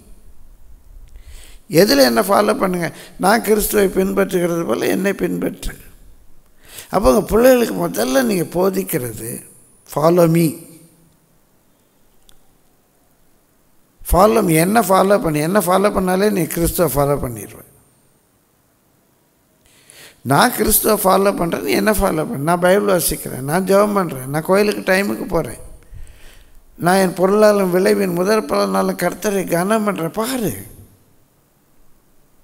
எதில் என்ன ஃபாலோ பண்ணுங்கள் நான் கிறிஸ்துவை பின்பற்றுகிறது போல் என்னை பின்பற்று அப்போ உங்கள் பிள்ளைகளுக்கு முதல்ல நீங்கள் போதிக்கிறது ஃபாலோ மீ ஃபாலோ மீ என்ன ஃபாலோ பண்ணி என்ன ஃபாலோ பண்ணாலே நீ கிறிஸ்துவை ஃபாலோ பண்ணிடுவேன் நான் கிறிஸ்துவை ஃபாலோ பண்ணுறேன் நீ என்ன ஃபாலோ பண்ண நான் பைபிள் வாசிக்கிறேன் நான் ஜெபம் பண்ணுறேன் நான் கோயிலுக்கு டைமுக்கு போகிறேன் நான் என் பொருளாலும் விளைவின் முதற் பலனாலும் கர்த்தரை கனம் பண்ணுறேன் பாரு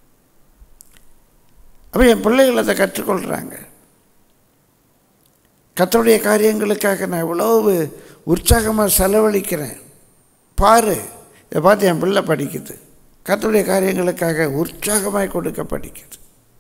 அப்போ என் பிள்ளைகள் அதை கற்றுக்கொள்கிறாங்க கத்தருடைய காரியங்களுக்காக நான் எவ்வளவு உற்சாகமாக செலவழிக்கிறேன் பாரு இதை பார்த்து என் பிள்ளை படிக்குது கத்தருடைய காரியங்களுக்காக உற்சாகமாய் கொடுக்க படிக்குது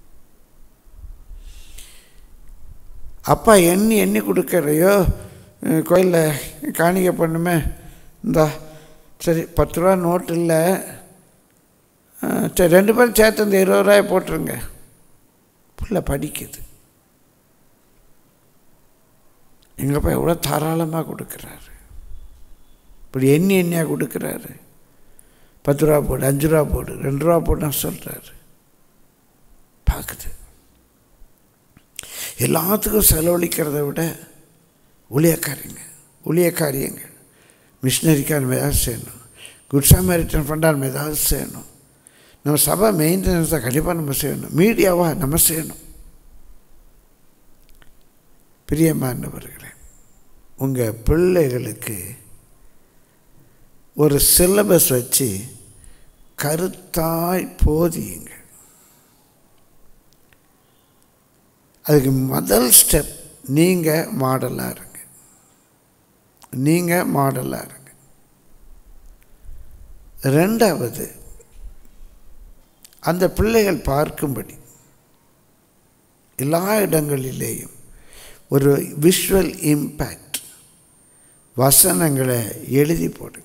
அப்பா எண்ணி எண்ணி கொடுக்கறையோ கோயிலில் காணிக்க பண்ணுமே இந்தா சரி பத்து ரூபா நோட்டு இல்லை அஹ், சரி ரெண்டு பேரும் சேர்த்து இந்த இருபது ரூபாய் போட்டுருங்க பிள்ளை படிக்குது எங்கப்பா எவ்வளோ தாராளமாக கொடுக்குறாரு இப்படி எண்ணி எண்ணியாக கொடுக்குறாரு பத்து ரூபா போடு அஞ்சு ரூபா போடு ரெண்டு ரூபா போடுன்னு சொல்கிறாரு பார்க்குது எல்லாத்துக்கும் செலவழிக்கிறத விட ஊழியக்காரிங்க ஊழியக்காரியங்க மிஷினரிக்காரன் ஏதாவது செய்யணும் குட் சாமரிட்டன் ஃபண்டான் ஏதாவது செய்யணும் நம்ம சபை மெயின்டெனன்ஸை கண்டிப்பாக நம்ம செய்யணும் மீடியாவா நம்ம செய்யணும் பிரியமானவர்களே உங்கள் பிள்ளைகளுக்கு ஒரு சிலபஸ் வச்சு கருத்தாய் போதியுங்க அதுக்கு முதல் ஸ்டெப் நீங்கள் மாடலாக இருங்க நீங்கள் மாடலாக இருங்க ரெண்டாவது அந்த பிள்ளைகள் பார்க்கும்படி எல்லா இடங்களிலேயும் ஒரு விஷுவல் இம்பேக்ட் வசனங்களை எழுதி போடுங்க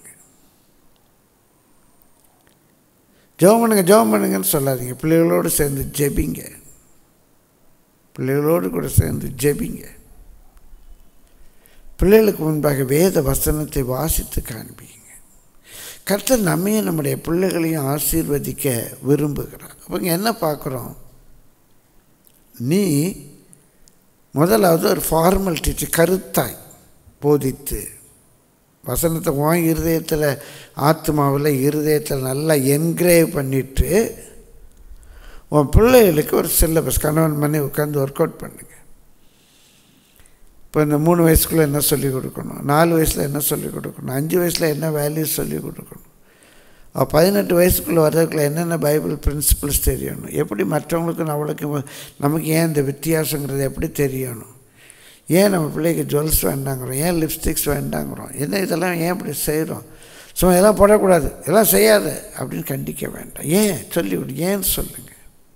ஜெபம் பண்ணுங்க ஜெபம் பண்ணுங்கன்னு சொல்லாதீங்க பிள்ளைகளோடு சேர்ந்து ஜெபிங்க பிள்ளைகளோடு கூட சேர்ந்து ஜெபிங்க பிள்ளைகளுக்கு முன்பாக வேத வசனத்தை வாசித்து காண்பிங்க கர்த்தர் நம்மையும் நம்முடைய பிள்ளைகளையும் ஆசீர்வதிக்க விரும்புகிறார் அப்போ இங்கே என்ன பார்க்குறோம் நீ முதலாவது ஒரு ஃபார்மல் டீச்சர் கருத்தாய் போதித்து வசனத்தை உன் இருதயத்தில் ஆத்மாவில் இருதயத்தில் நல்லா என்கிரேவ் பண்ணிட்டு உன் பிள்ளைகளுக்கு ஒரு சிலபஸ் கணவன் மணி உட்காந்து ஒர்க் அவுட் பண்ணுங்க இப்போ இந்த மூணு வயசுக்குள்ளே என்ன சொல்லிக் கொடுக்கணும் நாலு வயசில் என்ன சொல்லிக் கொடுக்கணும் அஞ்சு வயசில் என்ன வேல்யூஸ் சொல்லிக் கொடுக்கணும் அப்ப பதினெட்டு வயசுக்குள்ளே வர்றதுக்குள்ள என்னென்ன பைபிள் பிரின்சிபல்ஸ் தெரியணும் எப்படி மற்றவங்களுக்கு நம்மளுக்கு நமக்கு ஏன் இந்த வித்தியாசங்கிறது எப்படி தெரியணும் ஏன் நம்ம பிள்ளைக்கு ஜுவல்ஸ் வேண்டாங்கிறோம் ஏன் லிப்ஸ்டிக்ஸ் வேண்டாங்கிறோம் என்ன இதெல்லாம் ஏன் இப்படி செய்கிறோம் ஸோ இதெல்லாம் போடக்கூடாது இதெல்லாம் செய்யாத அப்படின்னு கண்டிக்க வேண்டாம் ஏன் சொல்லிவிடு ஏன்னு சொல்லுங்கள்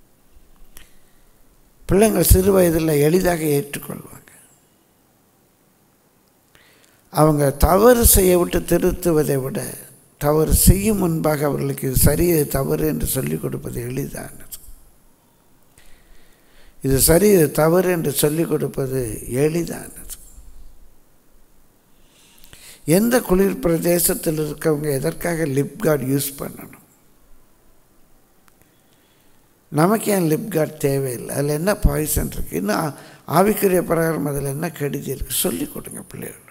பிள்ளைங்கள் சிறு வயதில் எளிதாக ஏற்றுக்கொள்வாங்க அவங்க தவறு செய்ய விட்டு திருத்துவதை விட தவறு செய்யும் முன்பாக அவர்களுக்கு இது சரி இது தவறு என்று சொல்லிக் கொடுப்பது எளிதானது இது சரி இது தவறு என்று சொல்லிக் கொடுப்பது எளிதானது எந்த குளிர் பிரதேசத்தில் இருக்கவங்க எதற்காக லிப் கார்டு யூஸ் பண்ணணும் நமக்கு ஏன் லிப் கார்டு தேவையில்லை அதில் என்ன பாய்சன் இருக்குது இன்னும் ஆ- ஆவிக்குரிய பிரகாரம் அதில் என்ன கெடுதி இருக்குது சொல்லிக் கொடுங்க பிள்ளைகளோடு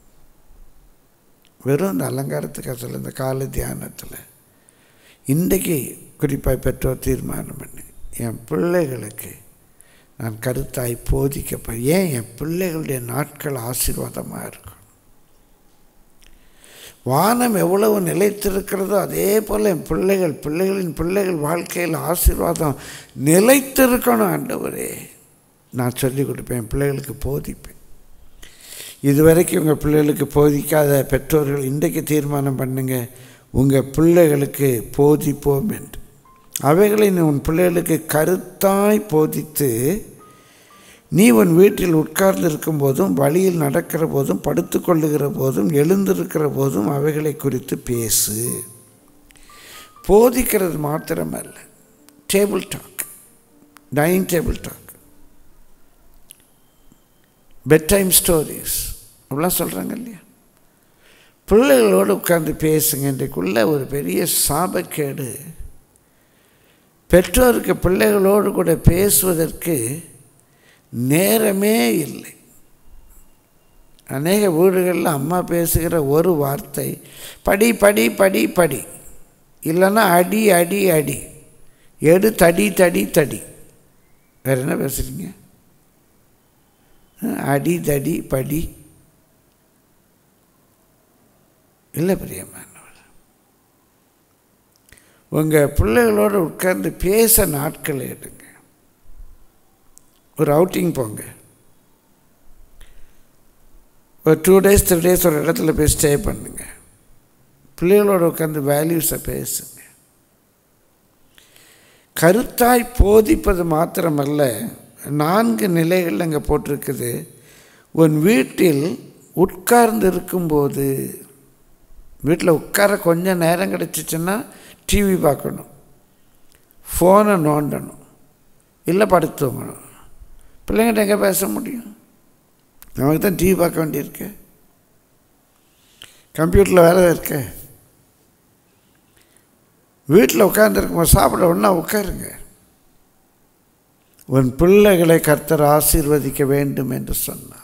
வெறும் இந்த அலங்காரத்துக்காக சொல்ல இந்த கால தியானத்தில் இன்றைக்கு குறிப்பாக பெற்றோர் தீர்மானம் பண்ணி என் பிள்ளைகளுக்கு நான் கருத்தாய் போதிக்கப்ப ஏன் என் பிள்ளைகளுடைய நாட்கள் ஆசீர்வாதமாக இருக்கும் வானம் எவ்வளவு நிலைத்திருக்கிறதோ அதே போல் என் பிள்ளைகள் பிள்ளைகளின் பிள்ளைகள் வாழ்க்கையில் ஆசீர்வாதம் நிலைத்திருக்கணும் ஆண்டவரே நான் சொல்லிக் கொடுப்பேன் என் பிள்ளைகளுக்கு போதிப்பேன் இதுவரைக்கும் உங்கள் பிள்ளைகளுக்கு போதிக்காத பெற்றோர்கள் இன்றைக்கு தீர்மானம் பண்ணுங்க உங்கள் பிள்ளைகளுக்கு போதிப்போம் என்று அவைகளை நீ உன் பிள்ளைகளுக்கு கருத்தாய் போதித்து நீ உன் வீட்டில் உட்கார்ந்து இருக்கும் போதும் வழியில் நடக்கிற போதும் படுத்துக்கொள்ளுகிற போதும் எழுந்திருக்கிற போதும் அவைகளை குறித்து பேசு போதிக்கிறது மாத்திரமல்ல table talk dining table talk bedtime stories அப்படிலாம் சொல்கிறாங்க இல்லையா பிள்ளைகளோடு உட்கார்ந்து பேசுங்க இன்றைக்குள்ள ஒரு பெரிய சாபக்கேடு பெற்றோருக்கு பிள்ளைகளோடு கூட பேசுவதற்கு நேரமே இல்லை அநேக வீடுகளில் அம்மா பேசுகிற ஒரு வார்த்தை படி படி படி படி இல்லைன்னா அடி அடி அடி எடு தடி தடி தடி வேறு என்ன பேசுகிறீங்க அடி தடி படி இல்லை பிரியமானவர் உங்கள் பிள்ளைகளோடு உட்கார்ந்து பேச நாட்கள் எடுங்க ஒரு அவுட்டிங் போங்க ஒரு டூ டேஸ் த்ரீ டேஸ் ஒரு இடத்துல போய் ஸ்டே பண்ணுங்க பிள்ளைகளோட உட்காந்து வேல்யூஸை பேசுங்க கருத்தாய் போதிப்பது மாத்திரமல்ல நான்கு நிலைகள் அங்கே போட்டிருக்குது உன் வீட்டில் உட்கார்ந்து இருக்கும்போது வீட்டில் உட்கார கொஞ்சம் நேரம் கிடச்சிச்சின்னா டிவி பார்க்கணும் ஃபோனை நோண்டணும் இல்லை படுத்து தூங்கணும் பிள்ளைங்கிட்ட எங்கே பேச முடியும் நமக்கு தான் டிவி பார்க்க வேண்டியிருக்கு கம்ப்யூட்டரில் வேலை இருக்கு வீட்டில் உட்காந்துருக்கும்போது சாப்பிட ஒன்றா உட்காருங்க உன் பிள்ளைகளை கர்த்தர் ஆசீர்வதிக்க வேண்டும் என்று சொன்னார்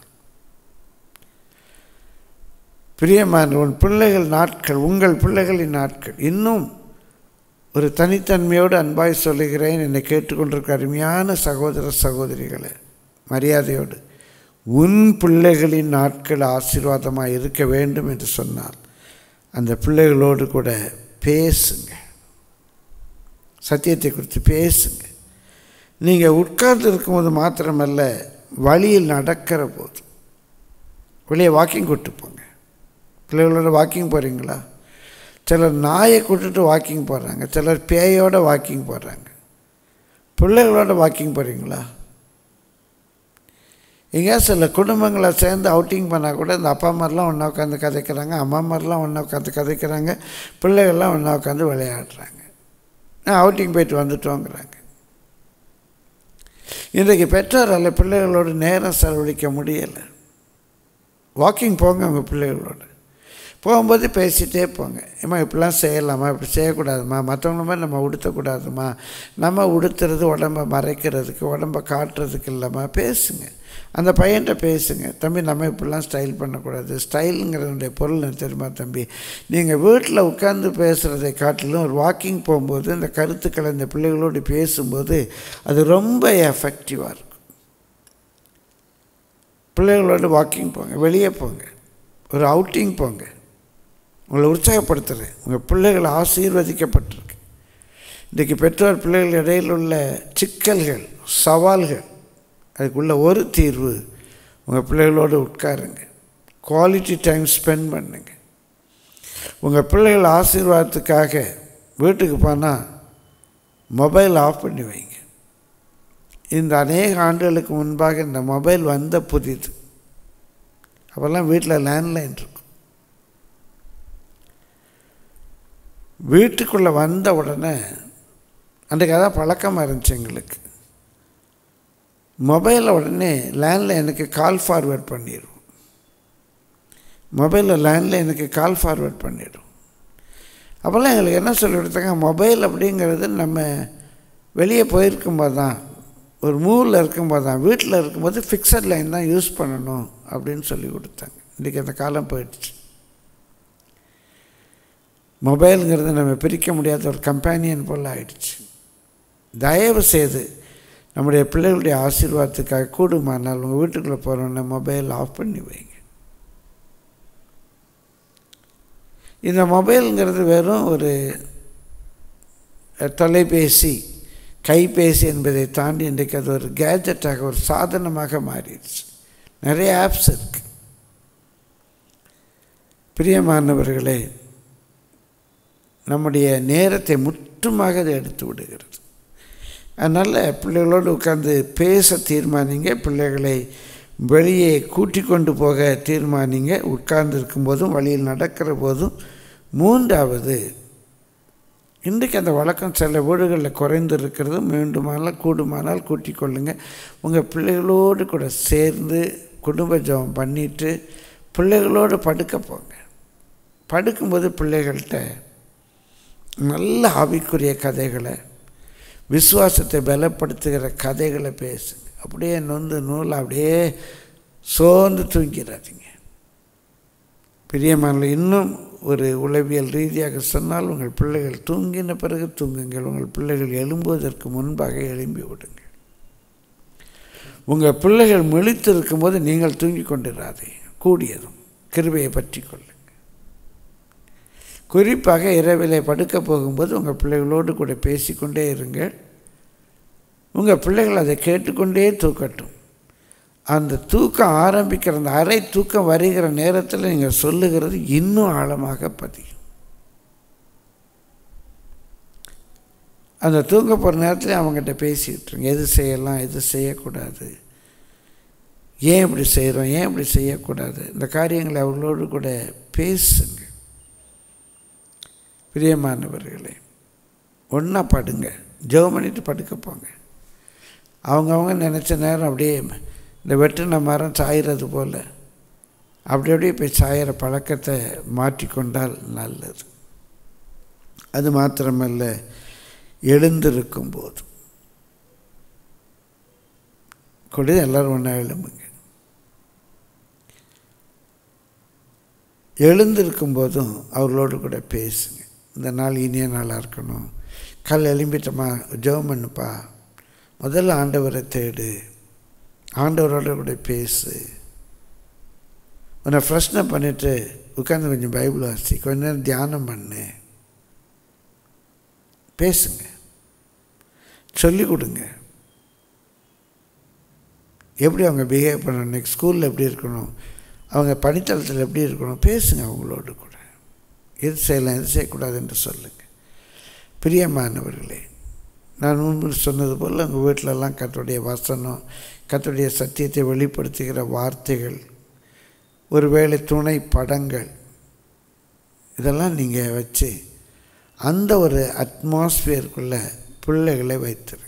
பிரியமான உன் பிள்ளைகள் நாட்கள் உங்கள் பிள்ளைகளின் நாட்கள் இன்னும் ஒரு தனித்தன்மையோடு அன்பாய் சொல்லுகிறேன் என்னை கேட்டுக்கொண்டிருக்க அருமையான சகோதர சகோதரிகளே மரியாதையோடு உன் பிள்ளைகளின் நாட்கள் ஆசீர்வாதமாக இருக்க வேண்டும் என்று சொன்னால் அந்த பிள்ளைகளோடு கூட பேசுங்க சத்தியத்தை குறித்து பேசுங்க நீங்கள் உட்கார்ந்து இருக்கும்போது மாத்திரமல்ல வழியில் நடக்கிற போது வெளியே வாக்கிங் கூட்டு போங்க பிள்ளைகளோட வாக்கிங் போகிறீங்களா சிலர் நாயை கூட்டுட்டு வாக்கிங் போகிறாங்க சிலர் பேயோட வாக்கிங் போகிறாங்க பிள்ளைகளோட வாக்கிங் போகிறீங்களா எங்கேயா சில குடும்பங்களை சேர்ந்து அவுட்டிங் பண்ணால் கூட இந்த அப்பா மாதிரிலாம் ஒன்றா உட்காந்து கதைக்கிறாங்க அம்மா மாதிரிலாம் ஒன்றா உட்காந்து கதைக்கிறாங்க பிள்ளைகள்லாம் ஒன்றா உட்காந்து விளையாடுறாங்க நான் அவுட்டிங் போயிட்டு வந்துட்டோங்கிறாங்க இன்றைக்கு பெற்றோரால் பிள்ளைகளோடு நேரம் செலவழிக்க முடியலை வாக்கிங் போங்க உங்கள் பிள்ளைகளோட போகும்போது பேசிகிட்டே போங்க ஏம்மா இப்படிலாம் செய்யலாமா இப்படி செய்யக்கூடாதுமா மற்றவங்கள மாதிரி நம்ம உடுத்தக்கூடாதுமா நம்ம உடுத்துறது உடம்பை மறைக்கிறதுக்கு உடம்பை காட்டுறதுக்கு இல்லைம்மா பேசுங்க அந்த பையன்கிட்ட பேசுங்க தம்பி நம்ம இப்படிலாம் ஸ்டைல் பண்ணக்கூடாது ஸ்டைலுங்கிறதுடைய பொருள் எனக்கு தெரியுமா தம்பி நீங்கள் வீட்டில் உட்காந்து பேசுகிறதை காட்டிலும் ஒரு வாக்கிங் போகும்போது இந்த கருத்துக்களை இந்த பிள்ளைகளோடு பேசும்போது அது ரொம்ப எஃபெக்டிவாக இருக்கும் பிள்ளைகளோடு வாக்கிங் போங்க வெளியே போங்க ஒரு அவுட்டிங் போங்க உங்களை உற்சாகப்படுத்துகிறேன் உங்கள் பிள்ளைகள் ஆசீர்வதிக்கப்பட்டிருக்கு இன்றைக்கி பெற்றோர் பிள்ளைகள் இடையில் உள்ள சிக்கல்கள் சவால்கள் அதுக்குள்ள ஒரு தீர்வு உங்கள் பிள்ளைகளோடு உட்காருங்க குவாலிட்டி டைம் ஸ்பெண்ட் பண்ணுங்க உங்கள் பிள்ளைகள் ஆசீர்வாதத்துக்காக வீட்டுக்கு போனால் மொபைல் ஆஃப் பண்ணி வைங்க இந்த அநேக ஆண்டுகளுக்கு முன்பாக இந்த மொபைல் வந்த புதிது அப்போல்லாம் வீட்டில் லேண்ட்லைன் இருக்கும் வீட்டுக்குள்ளே வந்த உடனே அன்றைக்கு அதான் பழக்கமாக இருந்துச்சு எங்களுக்கு மொபைலில் உடனே லேண்ட்லைனுக்கு கால் ஃபார்வேர்ட் பண்ணிடுவோம் மொபைலில் லேண்ட்லைனுக்கு கால் ஃபார்வேர்ட் பண்ணிடும் அப்போல்லாம் எங்களுக்கு என்ன சொல்லி கொடுத்தாங்க மொபைல் அப்படிங்கிறது நம்ம வெளியே போயிருக்கும்போது தான் ஒரு மூவில் இருக்கும்போது தான் வீட்டில் இருக்கும்போது ஃபிக்ஸட் லைன் தான் யூஸ் பண்ணணும் அப்படின்னு சொல்லி கொடுத்தாங்க இன்றைக்கி அந்த காலம் போயிடுச்சு மொபைலுங்கிறது நம்ம பிரிக்க முடியாத ஒரு கம்பேனியன் போல் ஆயிடுச்சு தயவு செய்து நம்முடைய பிள்ளைகளுடைய ஆசீர்வாதத்துக்காக கூடுமானால் உங்கள் வீட்டுக்குள்ளே போகிறோன்னா மொபைல் ஆஃப் பண்ணி வைங்க இந்த மொபைலுங்கிறது வெறும் ஒரு தொலைபேசி கைபேசி என்பதை தாண்டி இன்றைக்கு அது ஒரு கேஜெட்டாக ஒரு சாதனமாக மாறிடுச்சு நிறைய ஆப்ஸ் இருக்குது பிரியமானவர்களே நம்முடைய நேரத்தை முற்றுமாக அது எடுத்து விடுகிறது அதனால் பிள்ளைகளோடு உட்காந்து பேச தீர்மானிங்க பிள்ளைகளை வெளியே கூட்டி கொண்டு போக தீர்மானிங்க உட்கார்ந்து இருக்கும்போதும் வழியில் நடக்கிற போதும் மூன்றாவது இன்றைக்கு அந்த வழக்கம் சில வீடுகளில் குறைந்து இருக்கிறது மீண்டுமானால் கூடுமானால் கூட்டிக் கொள்ளுங்க உங்கள் பிள்ளைகளோடு கூட சேர்ந்து குடும்ப ஜபம் பண்ணிவிட்டு பிள்ளைகளோடு படுக்க போங்க படுக்கும்போது பிள்ளைகள்கிட்ட நல்ல ஆவிக்குரிய கதைகளை விசுவாசத்தை பலப்படுத்துகிற கதைகளை பேசுங்க அப்படியே நொந்து நூல் அப்படியே சோர்ந்து தூங்கிறாதீங்க பிரியமான இன்னும் ஒரு உளவியல் ரீதியாக சொன்னால் உங்கள் பிள்ளைகள் தூங்கின பிறகு தூங்குங்கள் உங்கள் பிள்ளைகள் எழும்புவதற்கு முன்பாக எழும்பி விடுங்கள் உங்கள் பிள்ளைகள் முழித்து இருக்கும்போது நீங்கள் தூங்கி கொண்டிராதே கூடியதும் கிருபையை பற்றி கொள்ளுங்கள் குறிப்பாக இரவிலே படுக்க போகும்போது உங்கள் பிள்ளைகளோடு கூட பேசிக்கொண்டே இருங்கள் உங்கள் பிள்ளைகள் அதை கேட்டுக்கொண்டே தூக்கட்டும் அந்த தூக்கம் ஆரம்பிக்கிற அந்த அரை தூக்கம் வருகிற நேரத்தில் நீங்கள் சொல்லுகிறது இன்னும் ஆழமாக பதியும் அந்த தூங்க போகிற நேரத்தில் அவங்ககிட்ட பேசிக்கிட்டுருங்க எது செய்யலாம் எது செய்யக்கூடாது ஏன் இப்படி செய்கிறோம் ஏன் இப்படி செய்யக்கூடாது இந்த காரியங்களை அவர்களோடு கூட பேசுங்க பிரியமானவர்களே ஒன்றா படுங்க ஜெபம் பண்ணிட்டு படுக்க போங்க அவங்கவுங்க நினச்ச நேரம் அப்படியே இந்த வெட்டின மரம் சாயிறது போல் அப்படி அப்படியே போய் சாயிற பழக்கத்தை மாற்றிக்கொண்டால் நல்லது அது மாத்திரமல்ல எழுந்திருக்கும் போது கொடு எல்லோரும் ஒன்றா எழும்புங்க எழுந்திருக்கும் போதும் அவர்களோடு கூட பேசுங்க இந்த நாள் இனிய நாளாக இருக்கணும் கால் எழும்பிட்டோமா ஜெபம் பண்ணுப்பா முதல்ல ஆண்டவரை தேடு ஆண்டவரோட கூட பேசு உன்னை ஃப்ரெஷ்னப் பண்ணிவிட்டு உட்காந்து கொஞ்சம் பைபிள் வாசி கொஞ்ச நேரம் தியானம் பண்ணு பேசுங்க சொல்லிக் கொடுங்க எப்படி அவங்க பிஹேவ் பண்ணணும் நெக்ஸ்ட் ஸ்கூலில் எப்படி இருக்கணும் அவங்க பணித்தளத்தில் எப்படி இருக்கணும் பேசுங்க அவங்களோடு கூட எது செய்யலாம் எது செய்யக்கூடாது என்று சொல்லுங்கள் பிரியமானவர்களே நான் முன்பு சொன்னது போல் உங்கள் வீட்டிலலாம் கத்துடைய வசனம் கத்துடைய சத்தியத்தை வெளிப்படுத்துகிற வார்த்தைகள் ஒருவேளை துணை படங்கள் இதெல்லாம் நீங்கள் வச்சு அந்த ஒரு அட்மாஸ்பியருக்குள்ளே பிள்ளைகளை வைத்திருங்க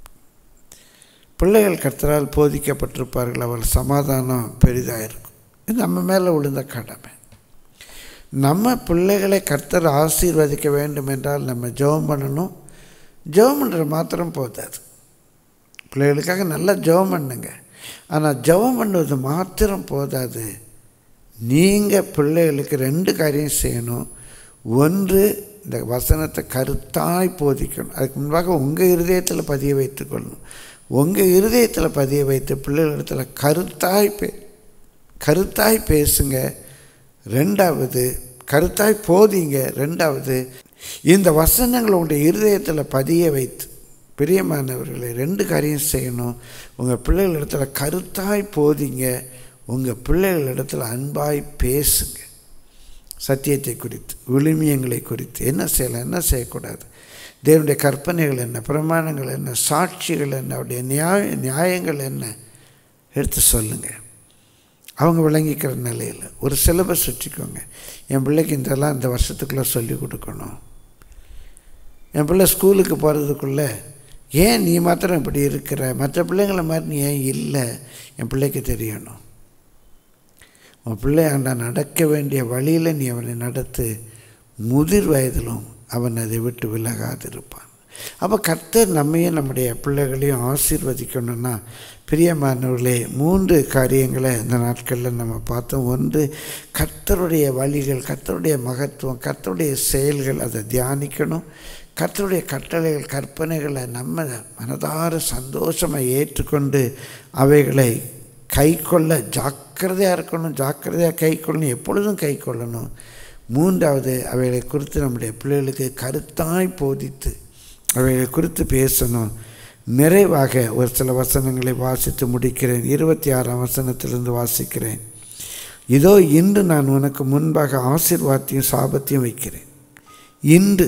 பிள்ளைகள் கர்த்தரால் போதிக்கப்பட்டிருப்பார்கள் அவள் சமாதானம் பெரிதாக இருக்கும் இது நம்ம மேலே விழுந்த கடமை நம்ம பிள்ளைகளை கர்த்தர் ஆசீர்வதிக்க வேண்டும் என்றால் நம்ம ஜெபம் பண்ணணும் ஜெபம் பண்ணுற மாத்திரம் போதாது பிள்ளைகளுக்காக நல்லா ஜெபம் பண்ணுங்க ஆனால் ஜெபம் பண்ணுவது மாத்திரம் போதாது நீங்கள் பிள்ளைகளுக்கு ரெண்டு காரியம் செய்யணும் ஒன்று இந்த வசனத்தை கருத்தாய் போதிக்கணும் அதுக்கு முன்பாக உங்கள் இருதயத்தில் பதிய வைத்துக்கொள்ளணும் உங்கள் இருதயத்தில் பதிய வைத்து பிள்ளைகளிடத்தில் கருத்தாய் பே கருத்தாய் பேசுங்க ரெண்டாவது கருத்தாய் போதிங்க ரெண்டாவது இந்த வசனங்களை உங்களுடைய இருதயத்தில் பதிய வைத்து பிரியமானவர்களை ரெண்டு காரியம் செய்யணும் உங்கள் பிள்ளைகளிடத்தில் கருத்தாய் போதிங்க உங்கள் பிள்ளைகளிடத்தில் அன்பாய் பேசுங்க சத்தியத்தை குறித்து விழுமியங்களை குறித்து என்ன செய்யலாம் என்ன செய்யக்கூடாது தேவனுடைய கற்பனைகள் என்ன பிரமாணங்கள் என்ன சாட்சிகள் என்ன அவருடைய நியாய நியாயங்கள் என்ன எடுத்து சொல்லுங்கள் அவங்க விளங்கிக்கிற நிலையில் ஒரு சிலபஸ் வச்சுக்கோங்க என் பிள்ளைக்கு இதெல்லாம் இந்த வருஷத்துக்குள்ளே சொல்லி கொடுக்கணும் என் பிள்ளை ஸ்கூலுக்கு போகிறதுக்குள்ளே ஏன் நீ மாத்திரம் இப்படி இருக்கிற மற்ற பிள்ளைங்களை மாதிரி நீ ஏன் இல்லை என் பிள்ளைக்கு தெரியணும் உன் பிள்ளை ஆண்டா நடக்க வேண்டிய வழியில் நீ அவனை நடத்து முதிர் வயதிலும் அவன் அதை விட்டு விலகாதிருப்பான் அப்போ கர்த்தர் நம்மையும் நம்முடைய பிள்ளைகளையும் ஆசீர்வதிக்கணும்னா பிரியமானவர்களே மூன்று காரியங்களை இந்த நாட்களில் நம்ம பார்த்தோம் ஒன்று கர்த்தருடைய வழிகள் கர்த்தருடைய மகத்துவம் கர்த்தருடைய செயல்கள் அதை தியானிக்கணும் கர்த்தருடைய கட்டளைகள் கற்பனைகளை நம்ம மனதார சந்தோஷமாக ஏற்றுக்கொண்டு அவைகளை கை கொள்ள ஜாக்கிரதையாக இருக்கணும் ஜாக்கிரதையாக கை கொள்ளணும் எப்பொழுதும் கை கொள்ளணும் மூன்றாவது அவைகளை குறித்து நம்முடைய பிள்ளைகளுக்கு கருத்தாய் போதித்து அவைகளை குறித்து பேசணும் நிறைவாக ஒரு சில வசனங்களை வாசித்து முடிக்கிறேன் இருபத்தி ஆறாம் வசனத்திலிருந்து வாசிக்கிறேன் இதோ இன்று நான் உனக்கு முன்பாக ஆசீர்வாதத்தையும் சாபத்தையும் வைக்கிறேன் இன்று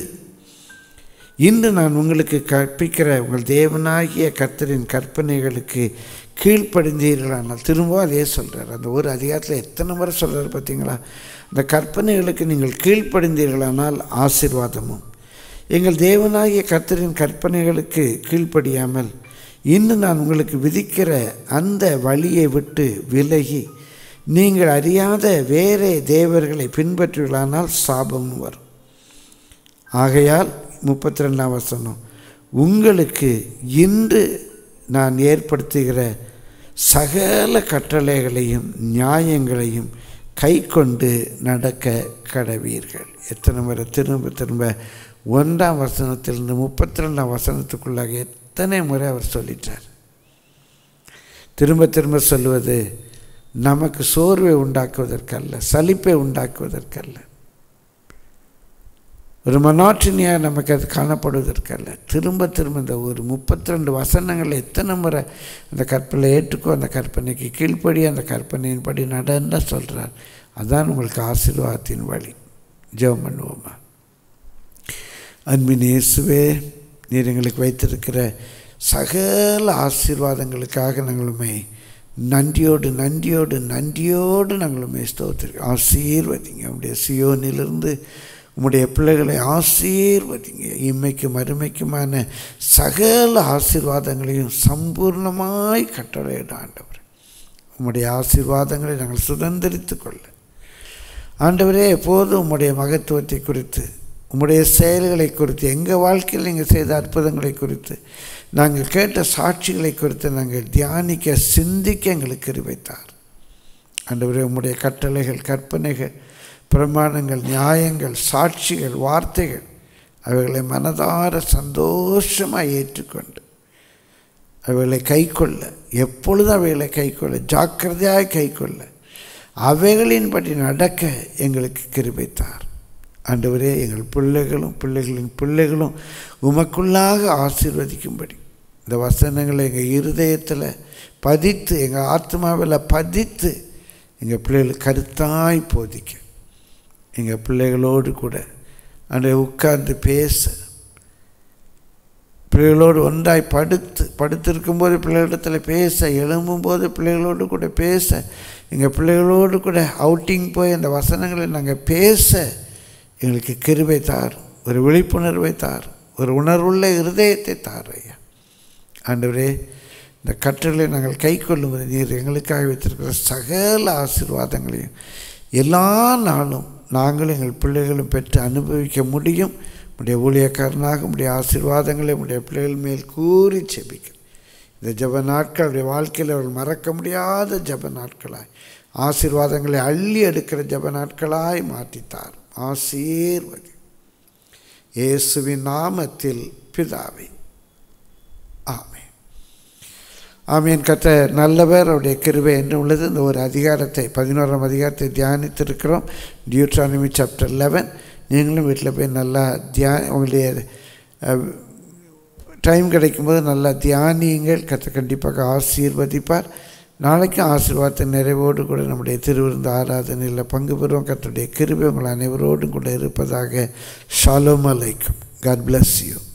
இன்று நான் உங்களுக்கு கற்பிக்கிற உங்கள் தேவனாகிய கர்த்தரின் கற்பனைகளுக்கு கீழ்ப்படிந்தீர்களானால் திரும்பவும் அதே சொல்கிறார் அந்த ஒரு அதிகாரத்தில் எத்தனை முறை சொல்கிறார் பார்த்தீங்களா அந்த கற்பனைகளுக்கு நீங்கள் கீழ்ப்படிந்தீர்களானால் ஆசீர்வாதமும் எங்கள் தேவனாகிய கர்த்தரின் கற்பனைகளுக்கு கீழ்ப்படியாமல் இன்னும் நான் உங்களுக்கு விதிக்கிற அந்த வழியை விட்டு விலகி நீங்கள் அறியாத வேறே தேவர்களை பின்பற்றுவீர்களானால் சாபமும் வரும் ஆகையால் முப்பத்தி ரெண்டாம் வசனம் உங்களுக்கு இன்று நான் ஏற்படுத்துகிற சகல கட்டளைகளையும் நியாயங்களையும் கை கொண்டு நடக்க கடவீர்கள் எத்தனை முறை திரும்ப திரும்ப ஒன்றாம் வசனத்திலிருந்து முப்பத்தி ரெண்டாம் வசனத்துக்குள்ளாக எத்தனை முறை அவர் சொல்லிட்டார் திரும்ப திரும்ப சொல்லுவது நமக்கு சோர்வை உண்டாக்குவதற்கல்ல சலிப்பை உண்டாக்குவதற்கல்ல ஒரு மனாற்றினியாக நமக்கு அது காணப்படுவதற்கல்ல திரும்ப திரும்ப இந்த ஒரு முப்பத்தி ரெண்டு வசனங்கள் எத்தனை முறை அந்த கற்பனை ஏற்றுக்கோ அந்த கற்பனைக்கு கீழ்ப்படி அந்த கற்பனையின்படி நடன்னு சொல்கிறார் அதான் உங்களுக்கு ஆசீர்வாதத்தின் வழி ஜெபம் பண்ணுவோமா அன்பின் இயேசுவே நீர் எங்களுக்கு வைத்திருக்கிற சகல ஆசீர்வாதங்களுக்காக நாங்களுமே நன்றியோடு நன்றியோடு நன்றியோடு நாங்களுமே ஸ்தோத்திருக்கோம் ஆசீர்வதிங்க உடைய சியோனிலிருந்து உம்முடைய பிள்ளைகளை ஆசீர்வதிங்க இம்மைக்கும் அருமைக்குமான சகல ஆசீர்வாதங்களையும் சம்பூர்ணமாய் கட்டளையிட ஆண்டவர் உம்முடைய ஆசீர்வாதங்களை நாங்கள் சுதந்திரித்து கொள்ள ஆண்டவரே எப்போதும் உம்முடைய மகத்துவத்தை குறித்து உம்முடைய செயல்களை குறித்து எங்கள் வாழ்க்கையில் நீங்கள் செய்த அற்புதங்களை குறித்து நாங்கள் கேட்ட சாட்சிகளை குறித்து நாங்கள் தியானிக்க சிந்திக்க எங்களுக்கு கிருபைத்தார் ஆண்டவரே உம்முடைய கட்டளைகள் கற்பனைகள் பிரமாணங்கள் நியாயங்கள் சாட்சிகள் வார்த்தைகள் அவைகளை மனதார சந்தோஷமாக ஏற்றுக்கொண்டு அவைகளை கைக்கொள்ள எப்பொழுதும் அவைகளை கைக்கொள்ள ஜாக்கிரதையாக கைக்கொள்ள அவைகளின்படி நடக்க எங்களுக்கு கிருபைத்தார் ஆண்டவரே எங்கள் பிள்ளைகளும் பிள்ளைகளின் பிள்ளைகளும் உமக்குள்ளாக ஆசீர்வதிக்கும்படி இந்த வசனங்களை எங்கள் இருதயத்தில் பதித்து எங்கள் ஆத்மாவில் பதித்து எங்கள் பிள்ளைகளுக்கு கருத்தாய் போதிக்க எங்கள் பிள்ளைகளோடு கூட அன்றை உட்கார்ந்து பேச பிள்ளைகளோடு ஒன்றாய் படுத்து படுத்திருக்கும்போது பிள்ளைகளிடத்தில் பேச எழும்பும்போது பிள்ளைகளோடு கூட பேச எங்கள் பிள்ளைகளோடு கூட அவுட்டிங் போய் அந்த வசனங்களை நாங்கள் பேச எங்களுக்கு கிருபை தார் ஒரு விழிப்புணர்வை தார் ஒரு உணர்வுள்ள இருதயத்தை தார் ஐயா ஆண்டவரே இந்த கற்றலை நாங்கள் கை கொள்ளும்போது நீர் எங்களுக்காக வைத்திருக்கிற சகல ஆசீர்வாதங்களையும் எல்லா நாளும் நாங்களும் எங்கள் பிள்ளைகளும் பெற்று அனுபவிக்க முடியும் உடைய ஊழியக்காரனாக உடைய ஆசீர்வாதங்களை உடைய பிள்ளைகள் மேல் கூறி செபிக்கிறேன் இந்த ஜப நாட்கள் அவருடைய வாழ்க்கையில் அவர்கள் மறக்க முடியாத ஜப நாட்களாய் ஆசீர்வாதங்களை அள்ளி எடுக்கிற ஜப நாட்களாய் மாற்றித்தார் ஆசீர்வதி இயேசுவின் நாமத்தில் பிதாவே ஆமே ஆமீன் கத்த நல்லவர் அவருடைய கிருபை என்று உள்ளது இந்த ஒரு அதிகாரத்தை பதினோராம் அதிகாரத்தை தியானித்திருக்கிறோம் டியூட்ரானமி சாப்டர் லெவன் நீங்களும் வீட்டில் போய் நல்லா தியா உங்களுடைய டைம் கிடைக்கும்போது நல்லா தியானியுங்கள் கத்த கண்டிப்பாக ஆசீர்வதிப்பார் நாளைக்கும் ஆசீர்வாதத்தை நிறைவோடு கூட நம்முடைய திருவிருந்த ஆராதனையில் பங்கு பெறுவோம் கத்தருடைய கிருபை உங்கள் அனைவரோடும் கூட இருப்பதாக ஷாலோம் அலைக்கும் காட் பிளஸ் யூ